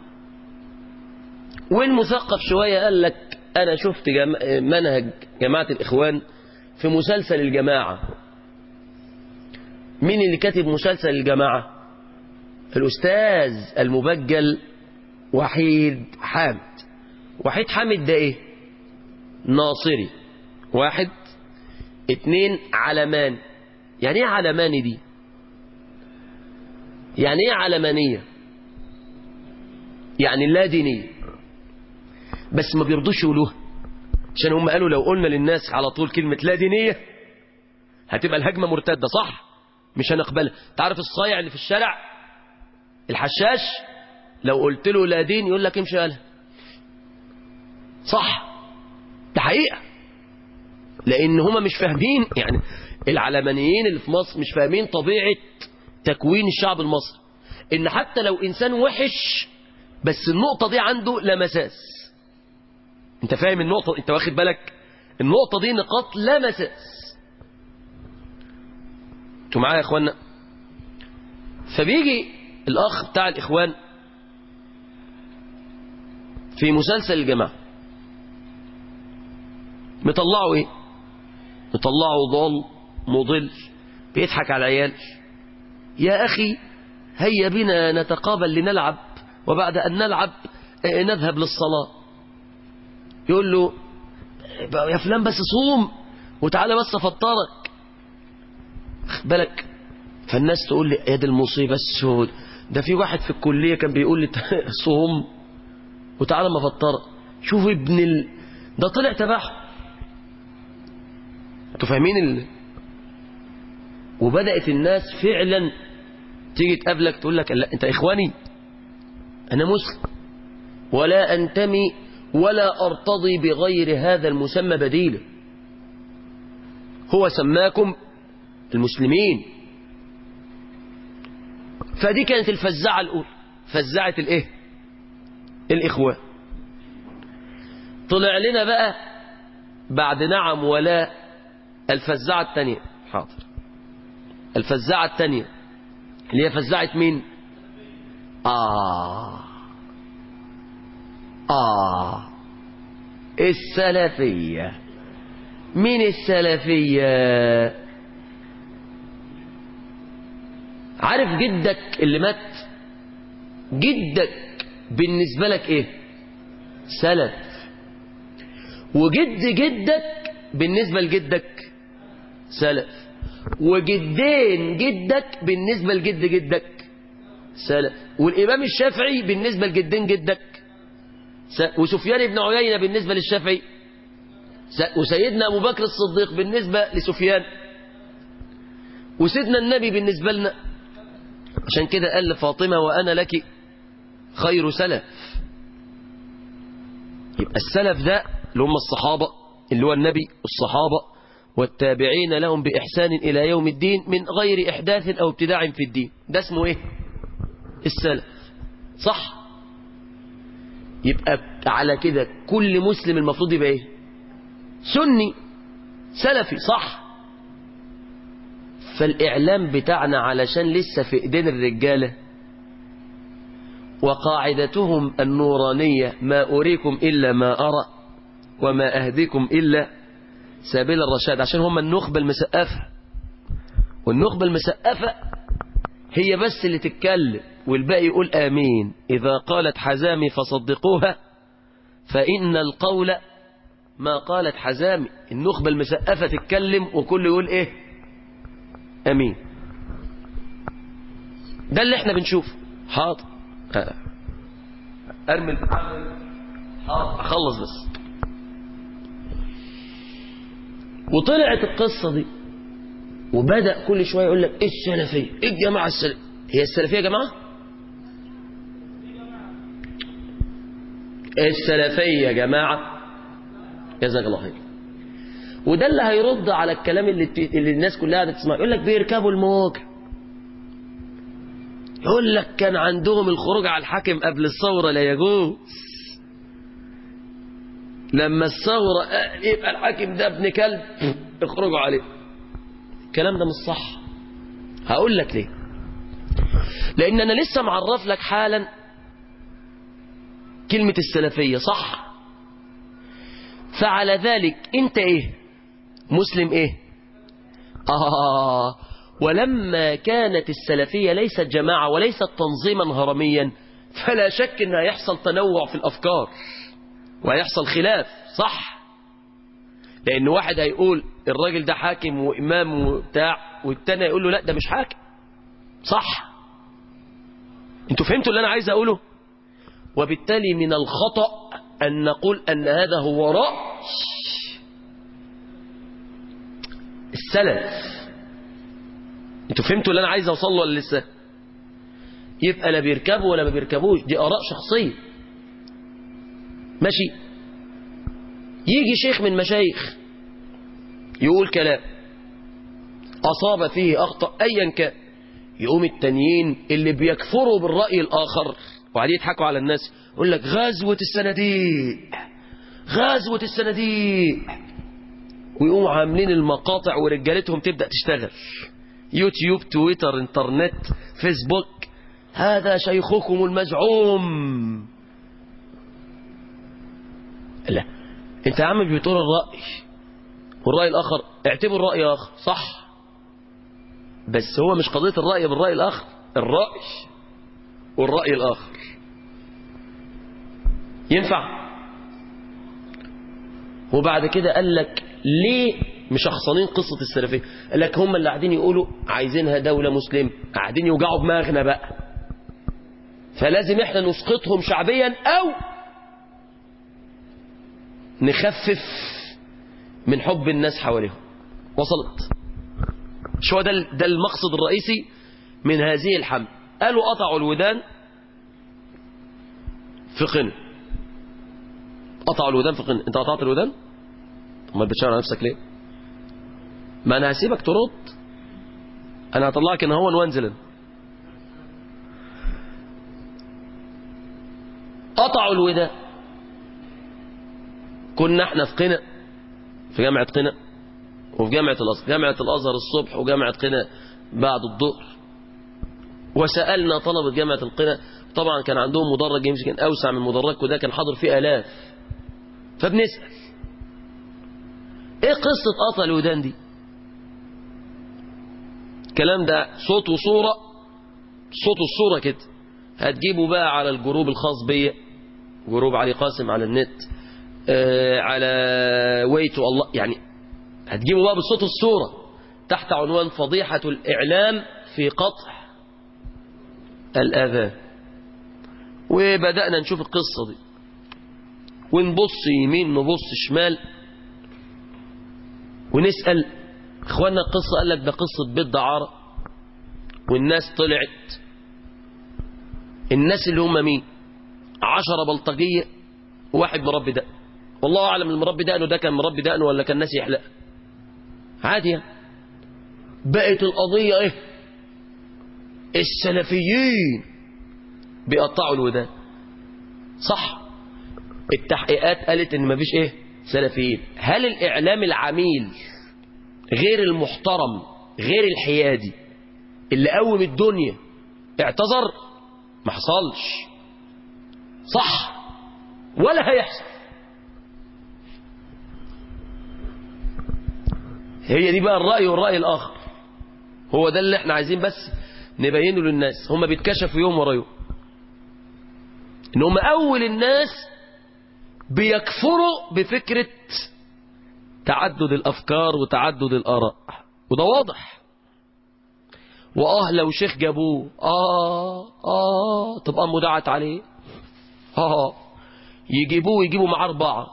والمثقف شوية قال لك أنا شفت جم... منهج جماعة الإخوان في مسلسل الجماعة مين اللي كاتب مسلسل الجماعة الأستاذ المبجل وحيد حامد وحيد حامد ده إيه ناصري واحد اتنين علمان يعني ايه علماني دي يعني ايه علمانية يعني لا دينية بس ما بيرضوش يقولوها عشان هم قالوا لو قلنا للناس على طول كلمة لا دينية هتبقى الهجمة مرتدة صح مش هنقبلها تعرف الصايع اللي في الشارع الحشاش لو قلت له لا دين يقول لك امشي قالها صح ده حقيقة لان هما مش فاهمين يعني العلمانيين اللي في مصر مش فاهمين طبيعة تكوين الشعب المصري ان حتى لو انسان وحش بس النقطة دي عنده لا مساس انت فاهم النقطة انت واخد بالك النقطة دي نقاط لا مساس انتوا معايا يا اخوانا فبيجي الاخ بتاع الاخوان في مسلسل الجماعة مطلعوا ايه مطلعوا ضال مضل بيضحك على العيال يا أخي هيا بنا نتقابل لنلعب وبعد أن نلعب نذهب للصلاة يقول له يا فلان بس صوم وتعالى بس أفطرك بالك فالناس تقول لي يا دي المصيبة السود ده في واحد في الكلية كان بيقول لي صوم وتعالى ما أفطرك شوف ابن ال... ده طلع تبعهم انتوا فاهمين ال... وبدأت الناس فعلا تيجي تقابلك تقول لك لا انت اخواني انا مسلم ولا انتمي ولا ارتضي بغير هذا المسمى بديلا هو سماكم المسلمين فدي كانت الفزاعة الأولى فزاعة الايه الإخوان طلع لنا بقى بعد نعم ولا الفزاعة الثانية حاضر الفزاعة الثانية اللي هي فزاعة مين آه آه السلفية مين السلفية عارف جدك اللي مات جدك بالنسبة لك ايه سلف وجد جدك بالنسبة لجدك سلف وجدين جدك بالنسبة لجد جدك سلف والإمام الشافعي بالنسبة لجدين جدك س... وسفيان بن عيينة بالنسبة للشافعي س... وسيدنا أبو بكر الصديق بالنسبة لسفيان وسيدنا النبي بالنسبة لنا عشان كده قال لفاطمة وأنا لك خير سلف يبقى السلف ده اللي هم الصحابة اللي هو النبي والصحابة والتابعين لهم بإحسان إلى يوم الدين من غير إحداث أو ابتداع في الدين ده اسمه إيه السلف صح يبقى على كده كل مسلم المفروض يبقى إيه سني سلفي صح فالإعلام بتاعنا علشان لسه في إيدين الرجالة وقاعدتهم النورانية ما أريكم إلا ما أرى وما أهديكم إلا سبيل الرشاد عشان هم النخبة المسقفة والنخبة المسقفة هي بس اللي تتكلم والباقي يقول آمين إذا قالت حزامي فصدقوها فإن القول ما قالت حزامي النخبة المسقفة تتكلم وكل يقول إيه أمين ده اللي احنا بنشوفه حاضر أرمي الحاضر أخلص بس وطلعت القصة دي وبدأ كل شوية يقول لك ايه السلفية ايه الجماعة السلفية هي السلفية يا جماعة السلفية يا جماعة جزاك الله خير وده اللي هيرد على الكلام اللي, اللي الناس كلها قاعده تسمع يقول لك بيركبوا الموج يقول لك كان عندهم الخروج على الحاكم قبل الثورة لا يجوز لما الثورة يبقى الحاكم ده ابن كلب اخرجوا عليه الكلام ده مش صح هقول لك ليه لان انا لسه معرف لك حالا كلمة السلفية صح فعلى ذلك انت ايه مسلم ايه آه ولما كانت السلفية ليست جماعة وليست تنظيما هرميا فلا شك ان هيحصل تنوع في الافكار وهيحصل خلاف صح لان واحد هيقول الراجل ده حاكم وامام وبتاع والتاني يقول له لا ده مش حاكم صح انتوا فهمتوا اللي انا عايز اقوله وبالتالي من الخطأ ان نقول ان هذا هو رأي السلف انتوا فهمتوا اللي انا عايز اوصل له ولا لسه يبقى لا بيركبوا ولا ما بيركبوش دي اراء شخصيه ماشي يجي شيخ من مشايخ يقول كلام اصاب فيه اخطا ايا كان يقوم التانيين اللي بيكفروا بالراي الاخر وقاعدين يضحكوا على الناس يقول لك غزوه الصناديق غزوه الصناديق ويقوموا عاملين المقاطع ورجالتهم تبدا تشتغل يوتيوب تويتر انترنت فيسبوك هذا شيخكم المزعوم لا انت يا عم بتقول الرأي والرأي الآخر اعتبر رأي آخر صح بس هو مش قضية الرأي بالرأي الآخر الرأي والرأي الآخر ينفع وبعد كده قال لك ليه مشخصنين قصة السلفية قال لك هم اللي قاعدين يقولوا عايزينها دولة مسلمة قاعدين يوجعوا دماغنا بقى فلازم احنا نسقطهم شعبيا او نخفف من حب الناس حواليهم وصلت شو ده ده المقصد الرئيسي من هذه الحمل قالوا قطعوا الودان في قنا قطعوا الودان في قنا انت قطعت الودان امال بتشاور على نفسك ليه ما انا هسيبك ترد انا هطلعك ان هو وانزلا قطعوا الودان كنا احنا في قنا في جامعة قنا وفي جامعة الأزهر جامعة الأزهر الصبح وجامعة قنا بعد الظهر وسألنا طلبة جامعة القنا طبعا كان عندهم مدرج يمكن أوسع من مدرجكم ده كان حاضر فيه آلاف فبنسأل ايه قصة قطع الودان دي الكلام ده صوت وصورة صوت والصورة كده هتجيبوا بقى على الجروب الخاص بيا جروب علي قاسم على النت آه على ويتو الله يعني هتجيبوا بقى بالصوت والصورة تحت عنوان فضيحة الإعلام في قطع الأذان وبدأنا نشوف القصة دي ونبص يمين نبص شمال ونسأل اخوانا القصة قال لك ده قصة بيت دعارة والناس طلعت الناس اللي هم مين عشرة بلطجية وواحد مربي دقن والله أعلم المربي دقنه ده كان مربي دقنه ولا كان ناس يحلق عادي يعني. بقت القضية ايه السلفيين بيقطعوا الودان صح التحقيقات قالت ان مفيش ايه سلفيين هل الاعلام العميل غير المحترم غير الحيادي اللي قوم الدنيا اعتذر ما حصلش صح ولا هيحصل هي دي بقى الرأي والرأي الآخر هو ده اللي احنا عايزين بس نبينه للناس هم بيتكشفوا يوم ورا يوم ان هم أول الناس بيكفروا بفكرة تعدد الأفكار وتعدد الآراء وده واضح وآه لو شيخ جابوه آه آه تبقى مدعت عليه آه يجيبوه ويجيبوا معاه أربعة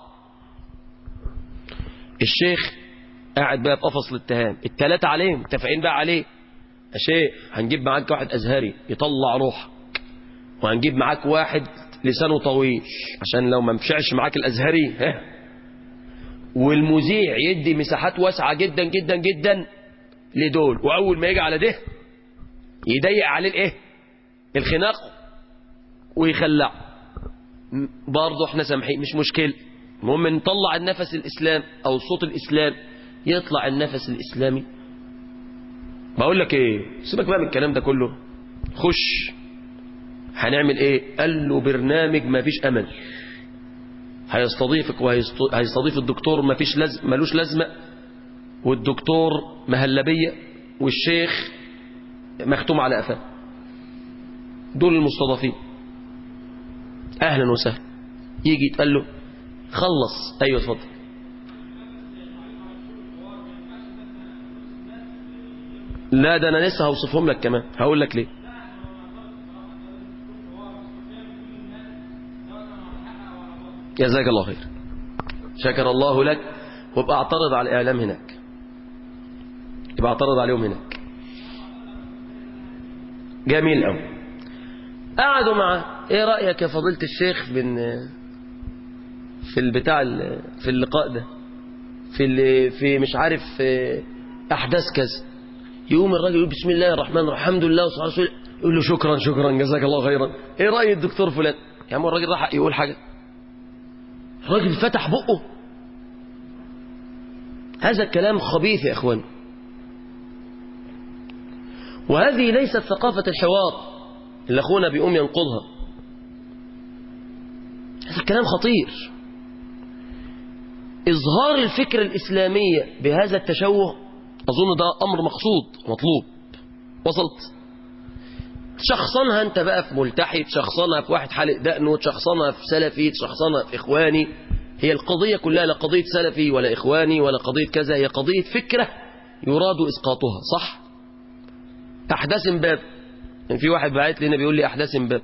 الشيخ قاعد بقى في قفص الاتهام التلاتة عليه متفقين بقى عليه يا شيخ هنجيب معاك واحد أزهري يطلع روحك وهنجيب معاك واحد لسانه طويل عشان لو ما مشعش معاك الازهري ها والمذيع يدي مساحات واسعة جدا جدا جدا لدول واول ما يجي على ده يضيق عليه الايه الخناق ويخلع برضه احنا سامحين مش مشكلة المهم نطلع النفس الاسلام او الصوت الاسلام يطلع النفس الاسلامي بقول لك ايه سيبك بقى من الكلام ده كله خش هنعمل ايه قال له برنامج ما فيش امل هيستضيفك وهيستضيف الدكتور ما فيش لازم ملوش لازمه والدكتور مهلبيه والشيخ مختوم على قفاه دول المستضافين اهلا وسهلا يجي يتقال له خلص ايوه اتفضل لا ده انا لسه هوصفهم لك كمان هقول لك ليه جزاك الله خير شكر الله لك وابقى اعترض على الاعلام هناك يبقى اعترض عليهم هناك جميل قوي قعدوا معاه ايه رايك يا فضيله الشيخ من في البتاع في اللقاء ده في اللي في مش عارف احداث كذا يقوم الراجل يقول بسم الله الرحمن الرحيم الحمد لله والصلاه والسلام يقول له شكرا شكرا جزاك الله خيرا ايه راي الدكتور فلان يا عم الراجل راح يقول حاجه الراجل فتح بقه هذا الكلام خبيث يا اخوان وهذه ليست ثقافة الحوار اللي اخونا بيقوم ينقضها هذا الكلام خطير إظهار الفكرة الإسلامية بهذا التشوه أظن ده أمر مقصود مطلوب وصلت تشخصنها أنت بقى في ملتحي تشخصنها في واحد حالق دقنه تشخصنها في سلفي تشخصنها في إخواني هي القضية كلها لا قضية سلفي ولا إخواني ولا قضية كذا هي قضية فكرة يراد إسقاطها صح أحداث إمباب يعني في واحد بعت لنا بيقول لي أحداث إمباب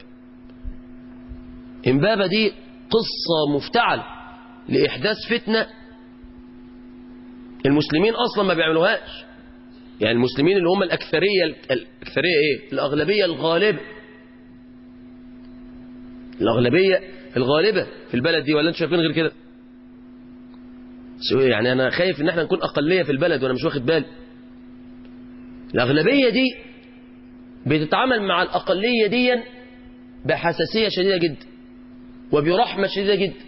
إمبابة دي قصة مفتعلة لإحداث فتنة المسلمين أصلا ما بيعملوهاش يعني المسلمين اللي هم الأكثرية الأكثرية إيه الأغلبية الغالبة الأغلبية الغالبة في البلد دي ولا أنتوا شايفين غير كده يعني أنا خايف إن احنا نكون أقلية في البلد وأنا مش واخد بالي الأغلبية دي بتتعامل مع الأقلية دي بحساسية شديدة جدا وبرحمة شديدة جدا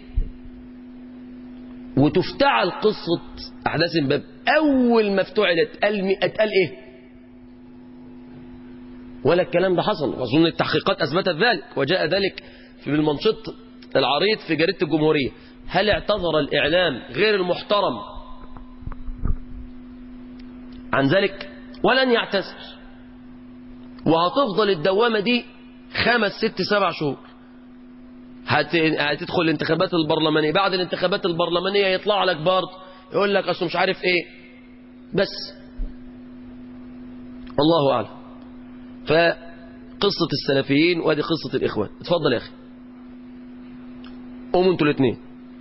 وتفتعل قصة أحداث باب أول ما افتعلت اتقال إيه ولا الكلام ده حصل وأظن التحقيقات أثبتت ذلك وجاء ذلك في المنشط العريض في جريدة الجمهورية هل اعتذر الإعلام غير المحترم عن ذلك ولن يعتذر وهتفضل الدوامة دي خمس ست سبع شهور هت... هتدخل الانتخابات البرلمانية بعد الانتخابات البرلمانية يطلع لك برضه يقول لك أصله مش عارف إيه بس الله أعلم فقصة السلفيين وادي قصة الإخوان اتفضل يا أخي قوموا انتوا الاثنين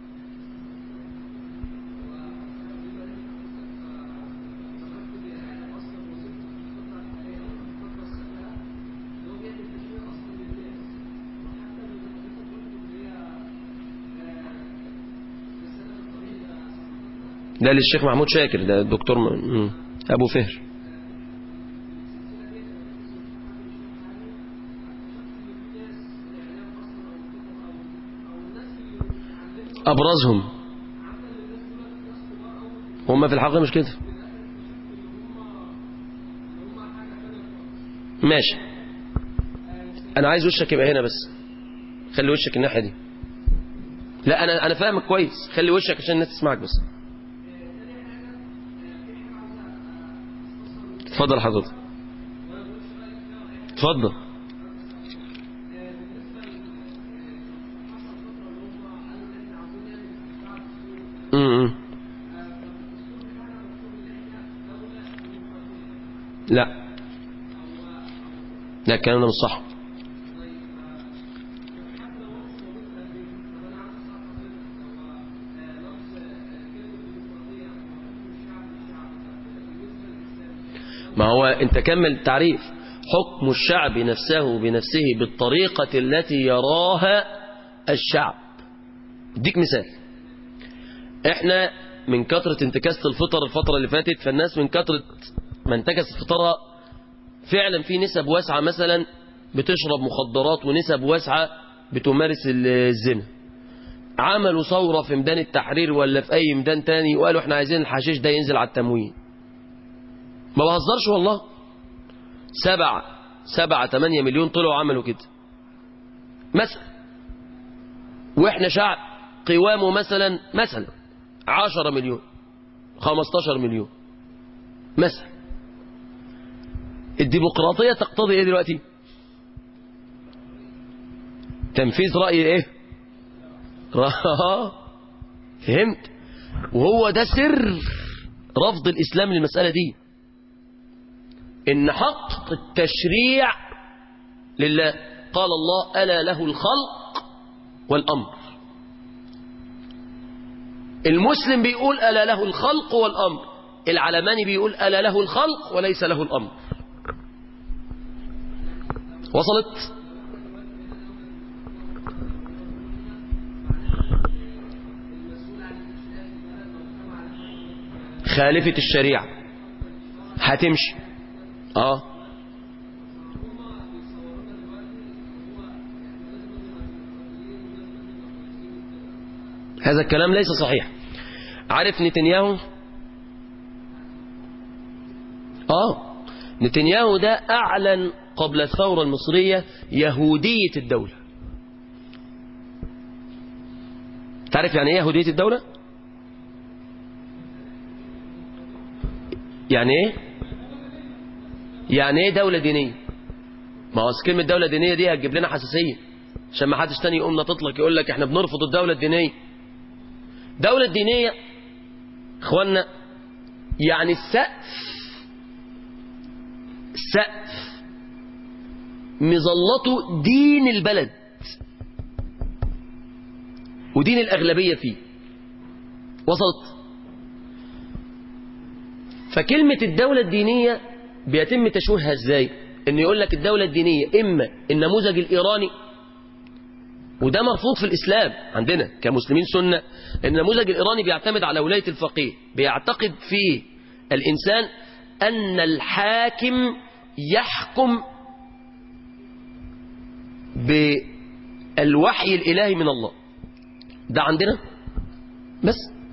ده للشيخ محمود شاكر ده الدكتور م... أبو فهر أبرزهم هم في الحقيقة مش كده ماشي أنا عايز وشك يبقى هنا بس خلي وشك الناحية دي لا أنا أنا فاهمك كويس خلي وشك عشان الناس تسمعك بس اتفضل حضرتك اتفضل امم لا لا الكلام ده مش صح ما هو انت كمل التعريف حكم الشعب نفسه بنفسه بالطريقة التي يراها الشعب اديك مثال احنا من كثرة انتكاسة الفطر الفترة اللي فاتت فالناس من كثرة ما انتكست فطرها فعلا في نسب واسعة مثلا بتشرب مخدرات ونسب واسعة بتمارس الزنا عملوا ثورة في ميدان التحرير ولا في أي ميدان تاني وقالوا احنا عايزين الحشيش ده ينزل على التموين ما بهزرش والله سبعة سبعة تمانية مليون طلعوا عملوا كده مثلا واحنا شعب قوامه مثلا مثلا عشرة مليون خمستاشر مليون مثلا الديمقراطية تقتضي ايه دلوقتي تنفيذ رأي ايه فهمت وهو ده سر رفض الإسلام للمسألة دي إن حق التشريع لله قال الله ألا له الخلق والأمر المسلم بيقول ألا له الخلق والأمر العلماني بيقول ألا له الخلق وليس له الأمر وصلت خالفة الشريعة هتمشي اه هذا الكلام ليس صحيح عارف نتنياهو اه نتنياهو ده اعلن قبل الثورة المصرية يهودية الدولة تعرف يعني ايه يهودية الدولة يعني ايه يعني ايه دولة دينية ما هو كلمة دولة دينية دي هتجيب لنا حساسية عشان ما حدش تاني يقوم نطلق يقول لك احنا بنرفض الدولة الدينية دولة دينية اخوانا يعني السقف السقف مظلته دين البلد ودين الأغلبية فيه وصلت فكلمة الدولة الدينية بيتم تشويهها ازاي انه يقول لك الدولة الدينية اما النموذج الايراني وده مرفوض في الاسلام عندنا كمسلمين سنة النموذج الايراني بيعتمد على ولاية الفقيه بيعتقد فيه الانسان ان الحاكم يحكم بالوحي الالهي من الله ده عندنا بس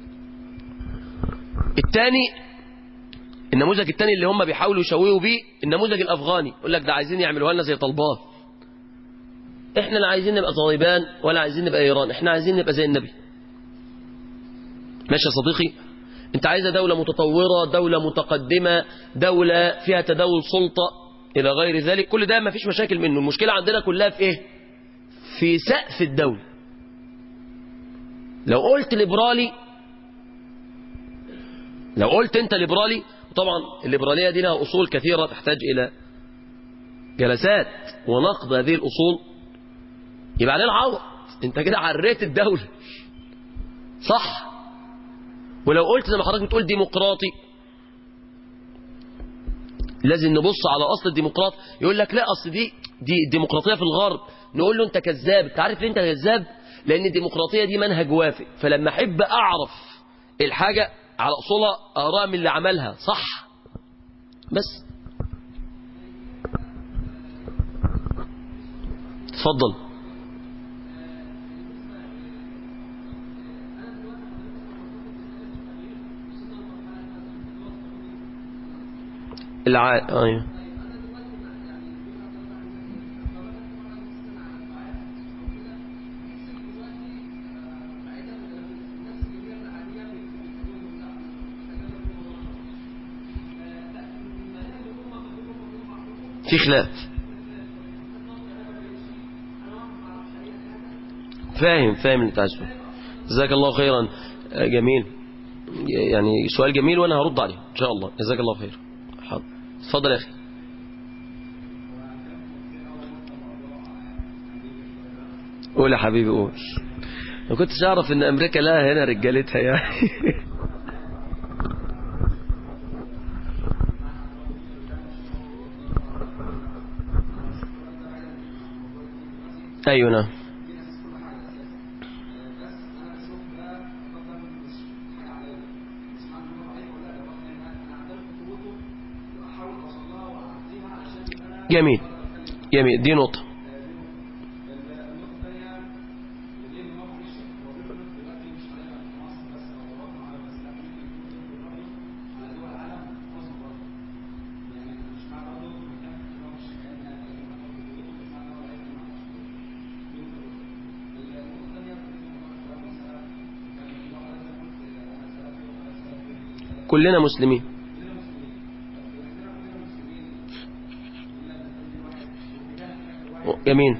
الثاني النموذج الثاني اللي هم بيحاولوا يشوهوا بيه النموذج الافغاني يقول لك ده عايزين يعملوها لنا زي طلبان احنا لا عايزين نبقى طالبان ولا عايزين نبقى ايران احنا عايزين نبقى زي النبي ماشي يا صديقي انت عايزه دولة متطورة دولة متقدمة دولة فيها تداول سلطة الى غير ذلك كل ده ما فيش مشاكل منه المشكلة عندنا كلها في ايه في سقف الدولة لو قلت ليبرالي لو قلت انت ليبرالي طبعا الليبرالية دي لها أصول كثيرة تحتاج إلى جلسات ونقد هذه الأصول يبقى علينا عوض انت كده عريت الدولة صح ولو قلت زي ما حضرتك بتقول ديمقراطي لازم نبص على أصل الديمقراط يقول لك لا أصل دي دي الديمقراطية في الغرب نقول له أنت كذاب انت عارف ليه أنت كذاب لأن الديمقراطية دي منهج وافق فلما أحب أعرف الحاجة على أصولها آراء من اللي عملها صح بس تفضل الع... ايوه في خلاف فاهم فاهم اللي تعزه جزاك الله خيرا جميل يعني سؤال جميل وانا هرد عليه ان شاء الله جزاك الله خير حاضر اتفضل يا اخي قول يا حبيبي قول ما كنتش اعرف ان امريكا لها هنا رجالتها يعني ايوه نعم جميل جميل دي نقطة كلنا مسلمين جميل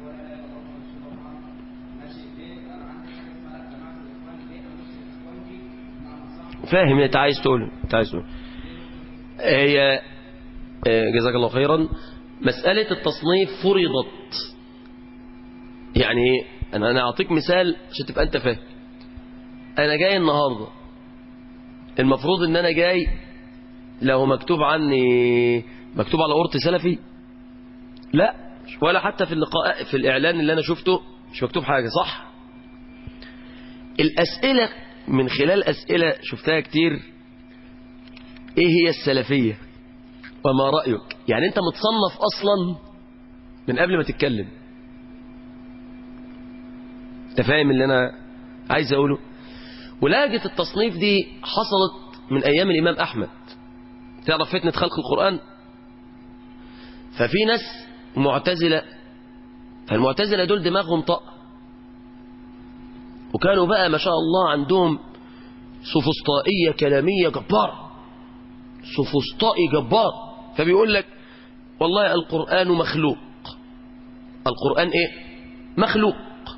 فاهم انت عايز تقول انت عايز تقول هي آه، جزاك الله خيرا مسألة التصنيف فرضت يعني ايه انا انا اعطيك مثال عشان تبقى انت فاهم انا جاي النهارده المفروض ان انا جاي لو مكتوب عني مكتوب على قرط سلفي لا ولا حتى في اللقاء في الاعلان اللي انا شفته مش مكتوب حاجه صح الاسئله من خلال اسئله شفتها كتير ايه هي السلفيه وما رايك يعني انت متصنف اصلا من قبل ما تتكلم انت فاهم اللي انا عايز اقوله ولاجة التصنيف دي حصلت من أيام الإمام أحمد تعرف فتنة خلق القرآن ففي ناس معتزلة فالمعتزلة دول دماغهم طق وكانوا بقى ما شاء الله عندهم سفسطائية كلامية جبار سفسطائي جبار فبيقول لك والله القرآن مخلوق القرآن ايه مخلوق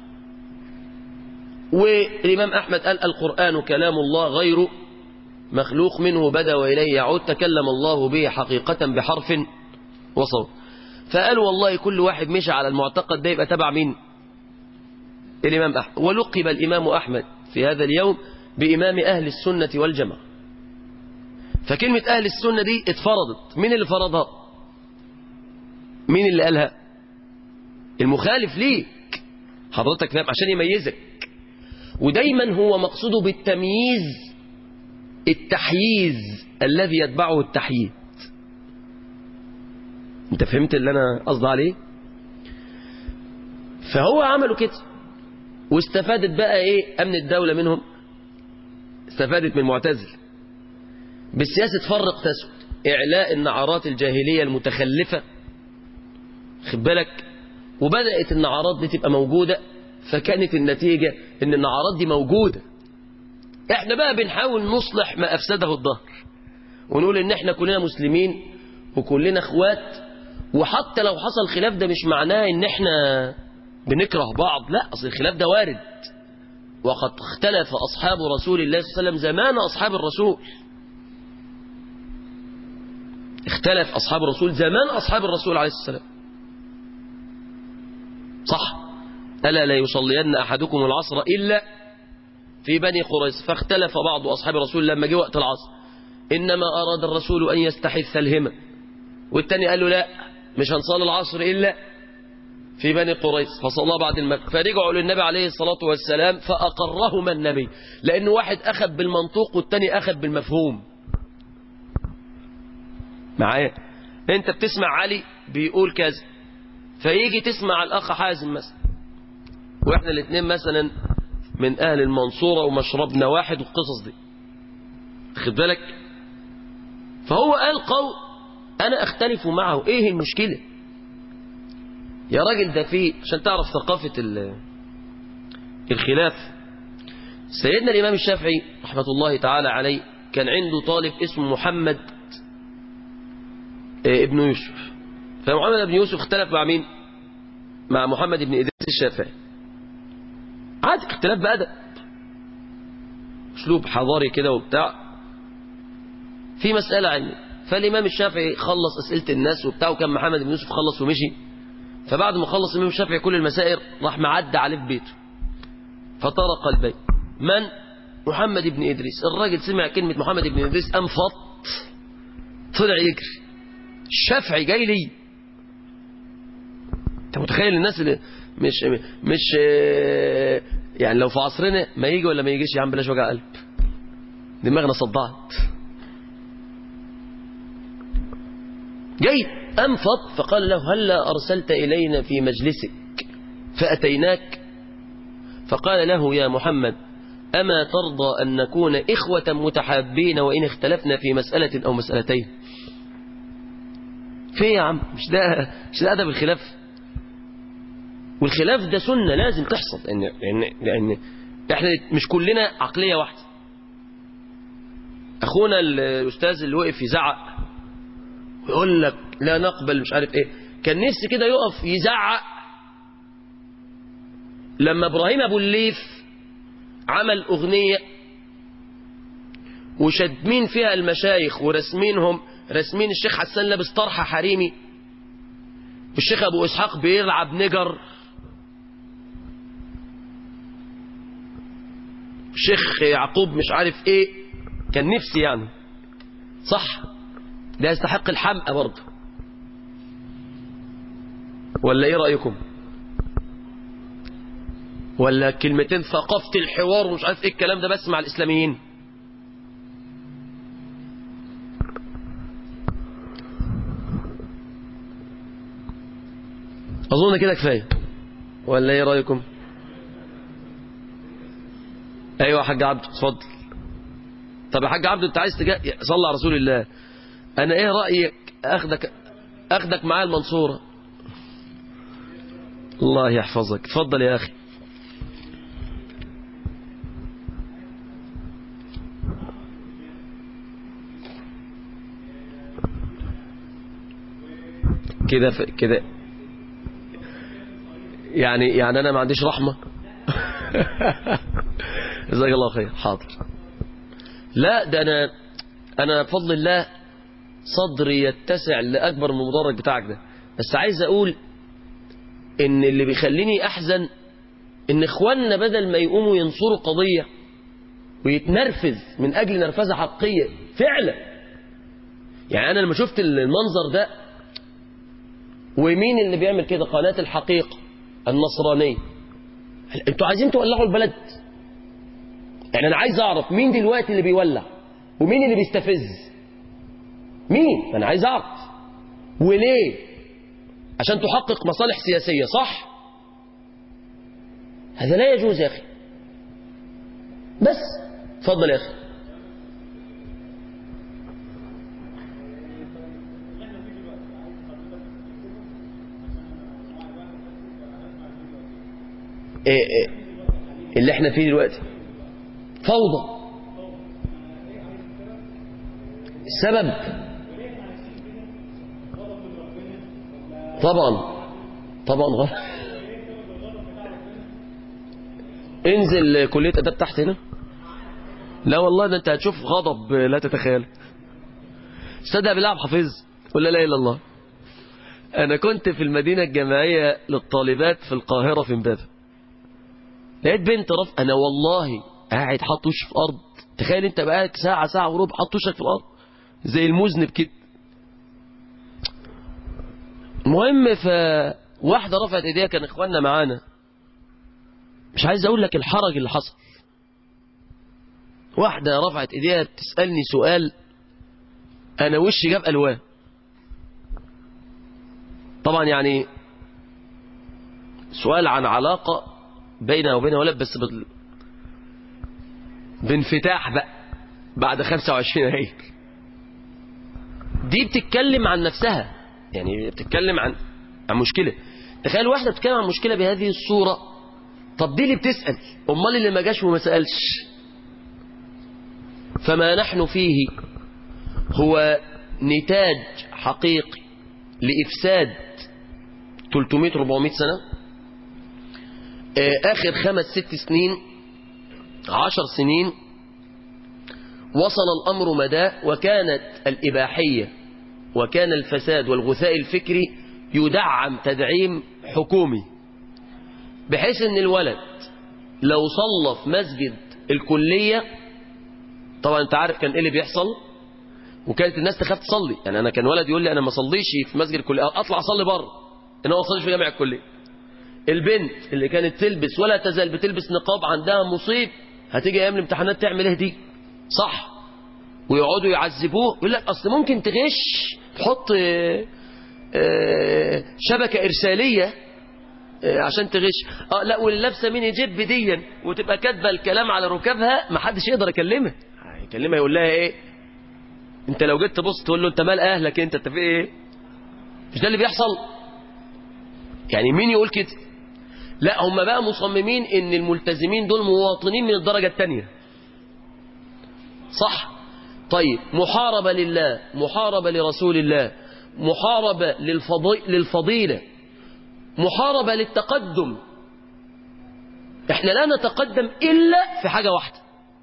والإمام أحمد قال القرآن كلام الله غير مخلوق منه بدا وإليه يعود تكلم الله به حقيقة بحرف وصوت فقالوا والله كل واحد مشى على المعتقد ده يبقى تبع مين الإمام أحمد ولقب الإمام أحمد في هذا اليوم بإمام أهل السنة والجماعة فكلمة أهل السنة دي اتفرضت مين اللي فرضها مين اللي قالها المخالف ليك حضرتك فاهم عشان يميزك ودايما هو مقصوده بالتمييز التحييز الذي يتبعه التحييد انت فهمت اللي انا قصدي عليه فهو عملوا كده واستفادت بقى ايه امن الدولة منهم استفادت من المعتزل بالسياسة فرق تسود اعلاء النعرات الجاهلية المتخلفة خد بالك وبدأت النعرات دي تبقى موجودة فكانت النتيجة ان النعرات دي موجودة احنا بقى بنحاول نصلح ما افسده الظهر ونقول ان احنا كلنا مسلمين وكلنا اخوات وحتى لو حصل خلاف ده مش معناه ان احنا بنكره بعض لا اصل الخلاف ده وارد وقد اختلف اصحاب رسول الله صلى الله عليه وسلم زمان اصحاب الرسول اختلف اصحاب الرسول زمان اصحاب الرسول عليه الصلاه والسلام صح ألا لا يصلين أحدكم العصر إلا في بني قريظ فاختلف بعض أصحاب الرسول لما جه وقت العصر إنما أراد الرسول أن يستحث الهمم والتاني قال له لا مش هنصلي العصر إلا في بني قريظ فصلى بعد المغرب فرجعوا للنبي عليه الصلاة والسلام فأقرهما النبي لأن واحد أخذ بالمنطوق والتاني أخذ بالمفهوم معايا انت بتسمع علي بيقول كذا فيجي تسمع الأخ حازم مثلا واحنا الاثنين مثلا من اهل المنصورة ومشربنا واحد والقصص دي خد بالك فهو قال قول انا اختلف معه ايه المشكلة يا راجل ده فيه عشان تعرف ثقافة الخلاف سيدنا الامام الشافعي رحمة الله تعالى عليه كان عنده طالب اسمه محمد ابن يوسف فمحمد بن يوسف اختلف مع مين مع محمد بن إدريس الشافعي عادي اختلاف بأدب اسلوب حضاري كده وبتاع في مسألة علمية فالإمام الشافعي خلص أسئلة الناس وبتاع وكان محمد بن يوسف خلص ومشي فبعد ما خلص الإمام الشافعي كل المسائل راح معدى عليه في بيته فطرق البيت من محمد بن إدريس الراجل سمع كلمة محمد بن إدريس قام فط طلع يجري الشافعي جاي لي انت متخيل الناس اللي مش مش يعني لو في عصرنا ما يجي ولا ما يجيش يا عم بلاش وجع قلب دماغنا صدعت جيد أنفض فقال له هلا أرسلت إلينا في مجلسك فأتيناك فقال له يا محمد أما ترضى أن نكون إخوة متحابين وإن اختلفنا في مسألة أو مسألتين في يا عم مش ده مش ده أدب الخلاف والخلاف ده سنة لازم تحصل لأن, لأن, لأن احنا مش كلنا عقلية واحدة أخونا الأستاذ اللي وقف يزعق ويقول لك لا نقبل مش عارف إيه كان نفسي كده يقف يزعق لما إبراهيم أبو الليف عمل أغنية وشدمين فيها المشايخ ورسمينهم رسمين الشيخ حسان لابس طرحة حريمي والشيخ أبو إسحاق بيلعب نجر الشيخ يعقوب مش عارف ايه كان نفسي يعني صح ده يستحق الحمقى برضه ولا ايه رأيكم ولا كلمتين ثقافة الحوار ومش عارف ايه الكلام ده بس مع الاسلاميين اظن كده كفاية ولا ايه رأيكم ايوه يا حاج عبد اتفضل طب يا حاج عبد انت عايز تجا صلى على رسول الله انا ايه رايك اخدك اخدك معايا المنصوره الله يحفظك اتفضل يا اخي كده ف... كده يعني يعني انا ما عنديش رحمه جزاك الله خير حاضر لا ده انا انا بفضل الله صدري يتسع لاكبر من المدرج بتاعك ده بس عايز اقول ان اللي بيخليني احزن ان اخواننا بدل ما يقوموا ينصروا قضية ويتنرفز من اجل نرفزة حقية فعلا يعني انا لما شفت المنظر ده ومين اللي بيعمل كده قناة الحقيقة النصرانية انتوا عايزين تولعوا البلد يعني انا عايز اعرف مين دلوقتي اللي بيولع ومين اللي بيستفز مين انا عايز اعرف وليه عشان تحقق مصالح سياسية صح هذا لا يجوز يا اخي بس اتفضل يا اخي إيه إيه اللي احنا فيه دلوقتي فوضى السبب طبعا طبعا غلط انزل كلية اداب تحت هنا لا والله ده انت هتشوف غضب لا تتخيل صدق بالله عبد الحفيظ ولا لا اله الا الله انا كنت في المدينة الجامعية للطالبات في القاهرة في امبابة لقيت بنت رف انا والله قاعد حاط وشي في الارض تخيل انت بقالك ساعة ساعة وربع حاط وشك في الارض زي المذنب كده المهم فواحدة رفعت ايديها كان اخواننا معانا مش عايز اقول لك الحرج اللي حصل واحدة رفعت ايديها بتسألني سؤال انا وشي جاب الوان طبعا يعني سؤال عن علاقة بينها وبين ولد بس بال... بانفتاح بقى بعد 25 يناير دي بتتكلم عن نفسها يعني بتتكلم عن عن مشكلة تخيل واحدة بتتكلم عن مشكلة بهذه الصورة طب دي اللي بتسأل امال اللي ما جاش وما سألش فما نحن فيه هو نتاج حقيقي لإفساد 300 400 سنة آخر خمس ست سنين عشر سنين وصل الأمر مدى وكانت الإباحية وكان الفساد والغثاء الفكري يدعم تدعيم حكومي بحيث ان الولد لو صلى في مسجد الكلية طبعا انت عارف كان ايه اللي بيحصل وكانت الناس تخاف تصلي يعني انا كان ولد يقول لي انا ما اصليش في مسجد الكلية اطلع اصلي بره انا ما اصليش في جامع الكلية البنت اللي كانت تلبس ولا تزال بتلبس نقاب عندها مصيب هتيجي ايام الامتحانات تعمل ايه دي صح ويقعدوا يعذبوه يقول لك اصل ممكن تغش تحط آه، آه، شبكة إرسالية آه، عشان تغش اه لا واللي لابسه ميني جيب ديا وتبقى كاتبه الكلام على ركابها ما حدش يقدر يكلمها يكلمها يقول لها ايه انت لو جيت تبص تقول له انت مال اهلك انت انت في ايه مش ده اللي بيحصل يعني مين يقول كده لا هم بقى مصممين ان الملتزمين دول مواطنين من الدرجة الثانية صح طيب محاربة لله محاربة لرسول الله محاربة للفضي... للفضيلة محاربة للتقدم احنا لا نتقدم الا في حاجة واحدة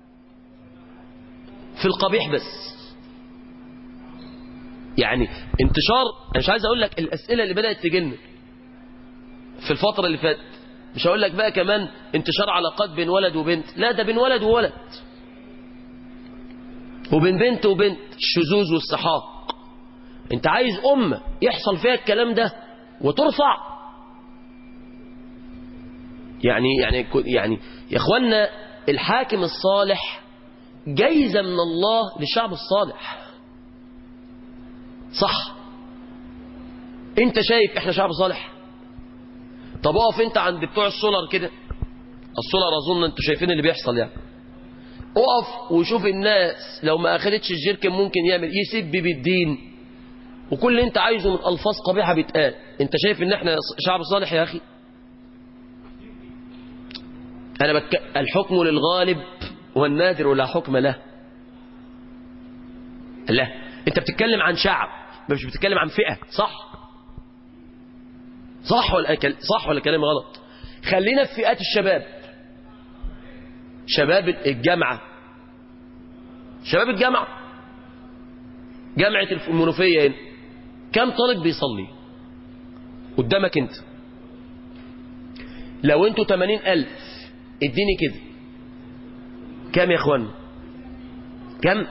في القبيح بس يعني انتشار انا مش عايز اقول لك الاسئله اللي بدات تجيلنا في الفتره اللي فاتت مش هقول لك بقى كمان انتشار علاقات بين ولد وبنت لا ده بين ولد وولد وبين بنت وبنت الشذوذ والسحاق انت عايز امه يحصل فيها الكلام ده وترفع يعني يعني يعني يا اخوانا الحاكم الصالح جايزه من الله للشعب الصالح صح انت شايف احنا شعب صالح طب اقف انت عند بتوع السولر كده السولر اظن انتوا شايفين اللي بيحصل يعني اقف وشوف الناس لو ما اخدتش الجيركن ممكن يعمل يسب بالدين وكل اللي انت عايزه من الفاظ قبيحه بيتقال انت شايف ان احنا شعب صالح يا اخي انا بك... الحكم للغالب والنادر لا حكم له لا انت بتتكلم عن شعب مش بتتكلم عن فئة صح صح ولا صح ولا كلام غلط خلينا في فئات الشباب شباب الجامعة شباب الجامعة جامعة المنوفية هنا كم طالب بيصلي قدامك انت لو انتوا 80 ألف اديني كده كم يا اخوانا كم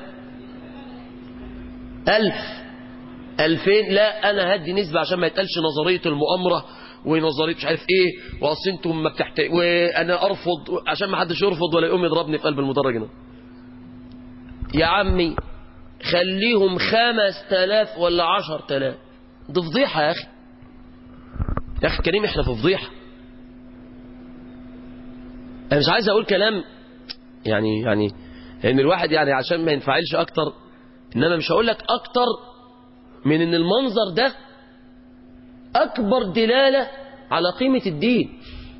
ألف ألفين لا أنا هدي نسبة عشان ما يتقالش نظرية المؤامرة ونظرية مش عارف إيه وأصل أنتم ما بتحت وأنا أرفض عشان ما حدش يرفض ولا يقوم يضربني في قلب المدرج هنا يا عمي خليهم خمس تلاف ولا عشر تلاف دي فضيحة يا أخي يا أخي كريم إحنا في فضيحة أنا مش عايز أقول كلام يعني يعني لأن الواحد يعني عشان ما ينفعلش أكتر إنما مش هقول لك أكتر من إن المنظر ده أكبر دلالة على قيمة الدين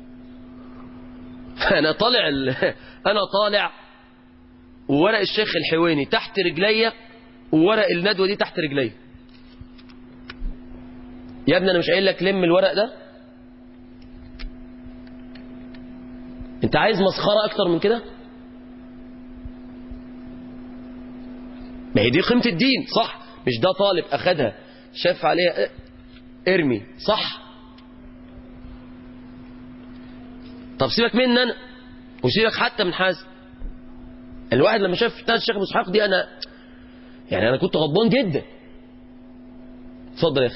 أنا طالع ال... أنا طالع وورق الشيخ الحويني تحت رجليا وورق الندوة دي تحت رجليا يا ابني أنا مش قايل لك لم الورق ده أنت عايز مسخرة أكتر من كده ما هي دي قيمة الدين صح مش ده طالب أخدها شاف عليها ارمي صح طب سيبك مني أنا وسيبك حتى من حازم الواحد لما شاف بتاعت الشيخ ابو اسحاق دي انا يعني انا كنت غضبان جدا اتفضل يا اخي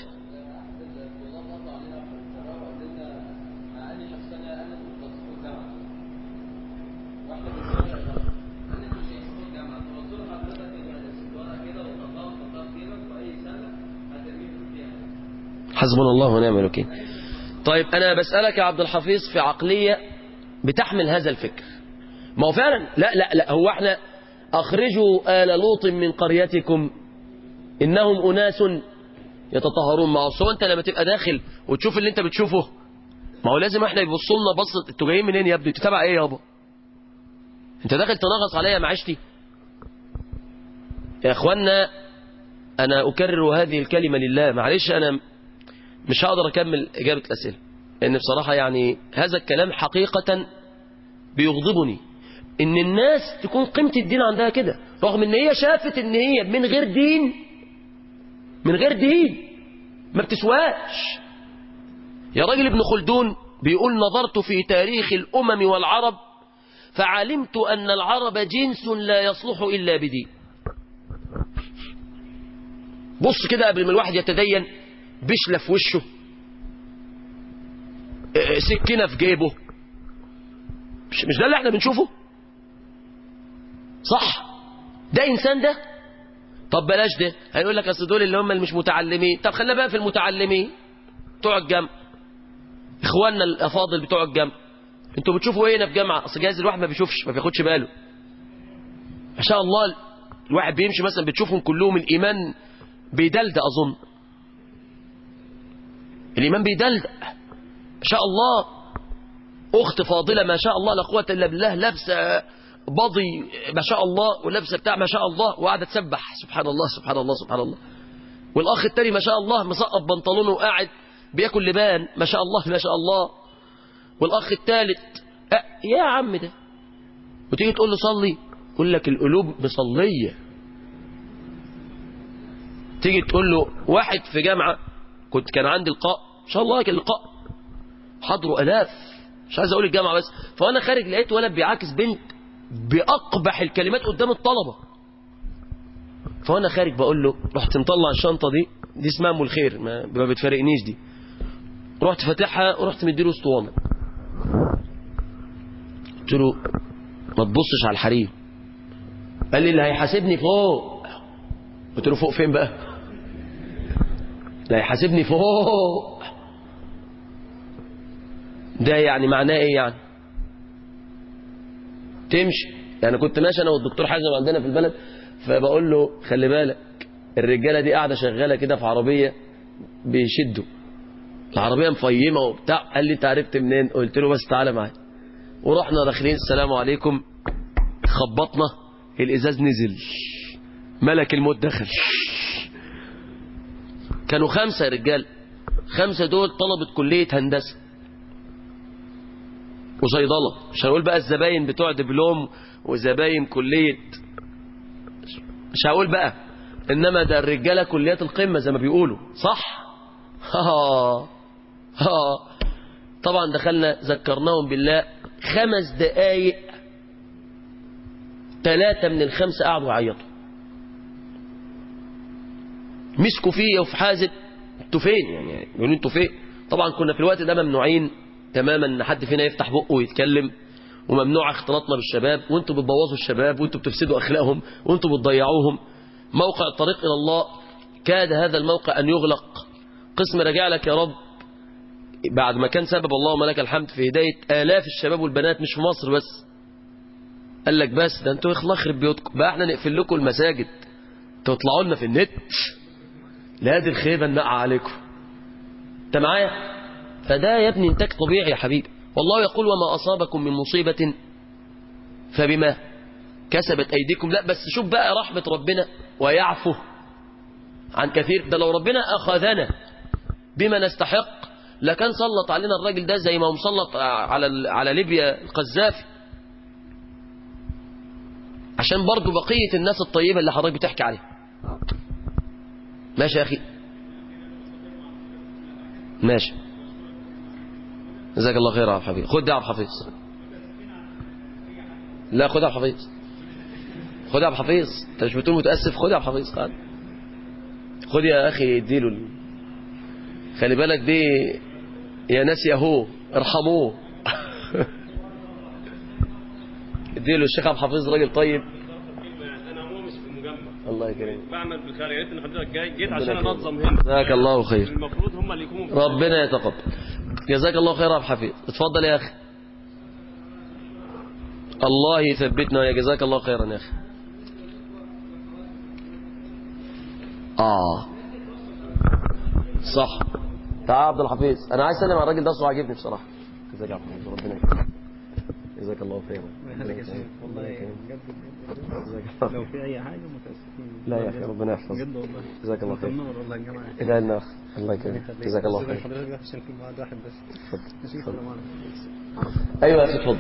حسبنا الله ونعم الوكيل طيب انا بسالك يا عبد الحفيظ في عقليه بتحمل هذا الفكر ما هو فعلا لا لا لا هو احنا اخرجوا آل لوط من قريتكم انهم اناس يتطهرون ما هو انت لما تبقى داخل وتشوف اللي انت بتشوفه ما هو لازم احنا يبصوا لنا بصه انتوا جايين منين يا ابني انتوا تبع ايه يابا انت داخل تنغص عليا معيشتي يا اخوانا انا اكرر هذه الكلمه لله معلش انا مش هقدر اكمل اجابه الاسئله لان بصراحه يعني هذا الكلام حقيقه بيغضبني ان الناس تكون قيمة الدين عندها كده رغم ان هي شافت ان هي من غير دين من غير دين ما بتسواش يا راجل ابن خلدون بيقول نظرت في تاريخ الامم والعرب فعلمت ان العرب جنس لا يصلح الا بدين بص كده قبل ما الواحد يتدين بشلة في وشه سكينة في جيبه مش, مش ده اللي احنا بنشوفه صح ده انسان ده طب بلاش ده هيقول لك اصل دول اللي هم اللي مش متعلمين طب خلينا بقى في المتعلمين بتوع الجامعه اخواننا الافاضل بتوع الجامعه انتوا بتشوفوا ايه هنا في جامعه اصل جايز الواحد ما بيشوفش ما بياخدش باله ما شاء الله الواحد بيمشي مثلا بتشوفهم كلهم الايمان بيدلدق اظن الايمان بيدلدق ما شاء الله اخت فاضله ما شاء الله لا قوه الا بالله لابسه بضي ما شاء الله ولابسه بتاع ما شاء الله وقاعده تسبح سبحان الله سبحان الله سبحان الله والاخ التاني ما شاء الله مسقط بنطلونه وقاعد بياكل لبان ما شاء الله ما شاء الله والاخ الثالث أه يا عم ده وتيجي تقول له صلي يقول لك القلوب مصليه تيجي تقول له واحد في جامعه كنت كان عندي لقاء ان شاء الله كان لقاء حضروا الاف مش عايز اقول الجامعه بس فانا خارج لقيت ولد بيعاكس بنت باقبح الكلمات قدام الطلبه فانا خارج بقول له رحت مطلع الشنطه دي دي اسمها ام الخير ما, ما بتفارقنيش دي رحت فاتحها ورحت مديله اسطوانه قلت له ما تبصش على الحريم قال لي اللي هيحاسبني فوق قلت له فوق فين بقى اللي هيحاسبني فوق ده يعني معناه ايه يعني تمشي يعني كنت ماشي انا والدكتور حازم عندنا في البلد فبقول له خلي بالك الرجاله دي قاعده شغاله كده في عربيه بيشدوا العربيه مفيمه وبتاع قال لي انت عرفت منين قلت له بس تعالى معايا ورحنا داخلين السلام عليكم خبطنا الازاز نزل ملك الموت دخل كانوا خمسه يا رجال خمسه دول طلبه كليه هندسه وصيدله مش هقول بقى الزباين بتوع دبلوم وزباين كليه مش هقول بقى انما ده الرجاله كليات القمه زي ما بيقولوا صح ها ها طبعا دخلنا ذكرناهم بالله خمس دقايق ثلاثة من الخمسة قعدوا يعيطوا مسكوا فيا وفي حازم انتوا فين يعني يقولوا انتوا فين طبعا كنا في الوقت ده ممنوعين تماما ان حد فينا يفتح بقه ويتكلم وممنوع اختلاطنا بالشباب وانتوا بتبوظوا الشباب وانتوا بتفسدوا اخلاقهم وانتوا بتضيعوهم موقع الطريق الى الله كاد هذا الموقع ان يغلق قسم رجع لك يا رب بعد ما كان سبب اللهم لك الحمد في هداية آلاف الشباب والبنات مش في مصر بس قال لك بس ده انتوا الله يخرب بيوتكم بقى احنا نقفل لكم المساجد تطلعوا لنا في النت لا دي الخيبة النقع عليكم انت معايا فده يا ابني انتاج طبيعي يا حبيبي والله يقول وما أصابكم من مصيبة فبما كسبت أيديكم لا بس شوف بقى رحمة ربنا ويعفو عن كثير ده لو ربنا أخذنا بما نستحق لكان سلط علينا الراجل ده زي ما هو مسلط على على ليبيا القذافي عشان برضو بقية الناس الطيبة اللي حضرتك بتحكي عليها ماشي يا أخي ماشي جزاك الله خير يا عبد الحفيظ خد يا عبد الحفيظ لا خد يا عبد الحفيظ خد يا عبد الحفيظ انت مش بتقول متاسف خد يا عبد الحفيظ خد خد يا اخي اديله ال... خلي بالك دي يا ناس يا هو ارحموه اديله الشيخ عبد الحفيظ راجل طيب انا عموما مش في المجمع الله يكرمك بعمل بالخير يا ريت ان حضرتك جاي جيت ربنا عشان يكرمك. انظم هنا جزاك الله خير المفروض هم اللي يكونوا في ربنا يتقبل جزاك الله خير يا عبد الحفيظ اتفضل يا اخي الله يثبتنا يا جزاك الله خيرا يا اخي اه صح تعال يا عبد الحفيظ انا عايز اسلم على الراجل ده اصله عاجبني بصراحه جزاك يا عبد الحفيظ ربنا يكرمك جزاك الله خيرا ربنا يكرمك. والله بجد جزاك الله لو في اي حاجه متاسفين لا يا اخي ربنا يحفظك بجد والله جزاك الله خير منور والله يا جماعه ادعي لنا يا اخي الله يكرمك جزاك الله خير حضرتك بس عشان في بعض واحد بس اتفضل ماشي اتفضل. السلام عليكم ايوه يا اخي اتفضل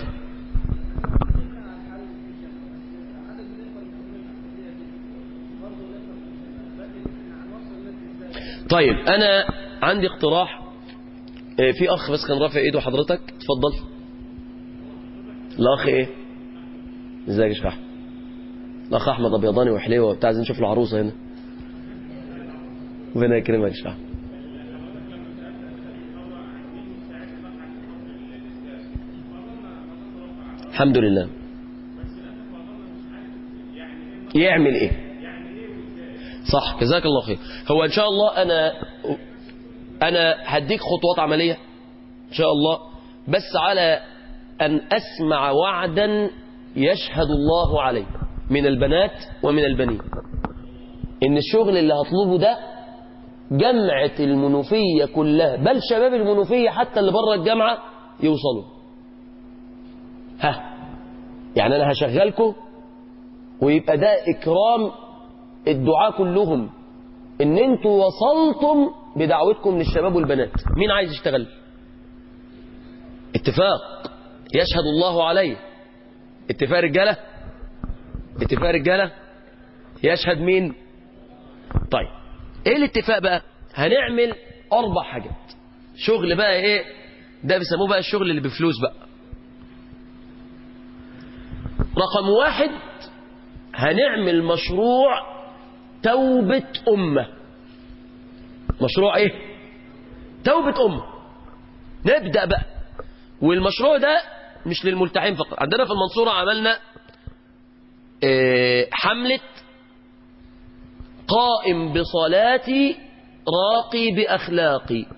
طيب انا عندي اقتراح آه، في اخ بس كان رافع ايده حضرتك اتفضل الاخ ايه ازيك يا شيخ احمد الاخ احمد ابيضاني وحليوه وبتاع عايزين نشوف العروسه هنا ربنا يكرمك يا شيخ احمد الحمد لله يعمل ايه صح جزاك الله خير هو ان شاء الله انا انا هديك خطوات عمليه ان شاء الله بس على ان اسمع وعدا يشهد الله عليه من البنات ومن البنين ان الشغل اللي هطلبه ده جامعة المنوفية كلها بل شباب المنوفية حتى اللي بره الجامعة يوصلوا ها يعني انا هشغلكم ويبقى ده اكرام الدعاء كلهم ان انتوا وصلتم بدعوتكم للشباب والبنات مين عايز يشتغل اتفاق يشهد الله عليه اتفاق رجاله اتفاق رجاله يشهد مين طيب ايه الاتفاق بقى هنعمل اربع حاجات شغل بقى ايه ده بيسموه بقى الشغل اللي بفلوس بقى رقم واحد هنعمل مشروع توبة أمة مشروع ايه توبة أمة نبدأ بقى والمشروع ده مش للملتحين فقط عندنا في المنصورة عملنا اه حملة قائم بصلاتي راقي بأخلاقي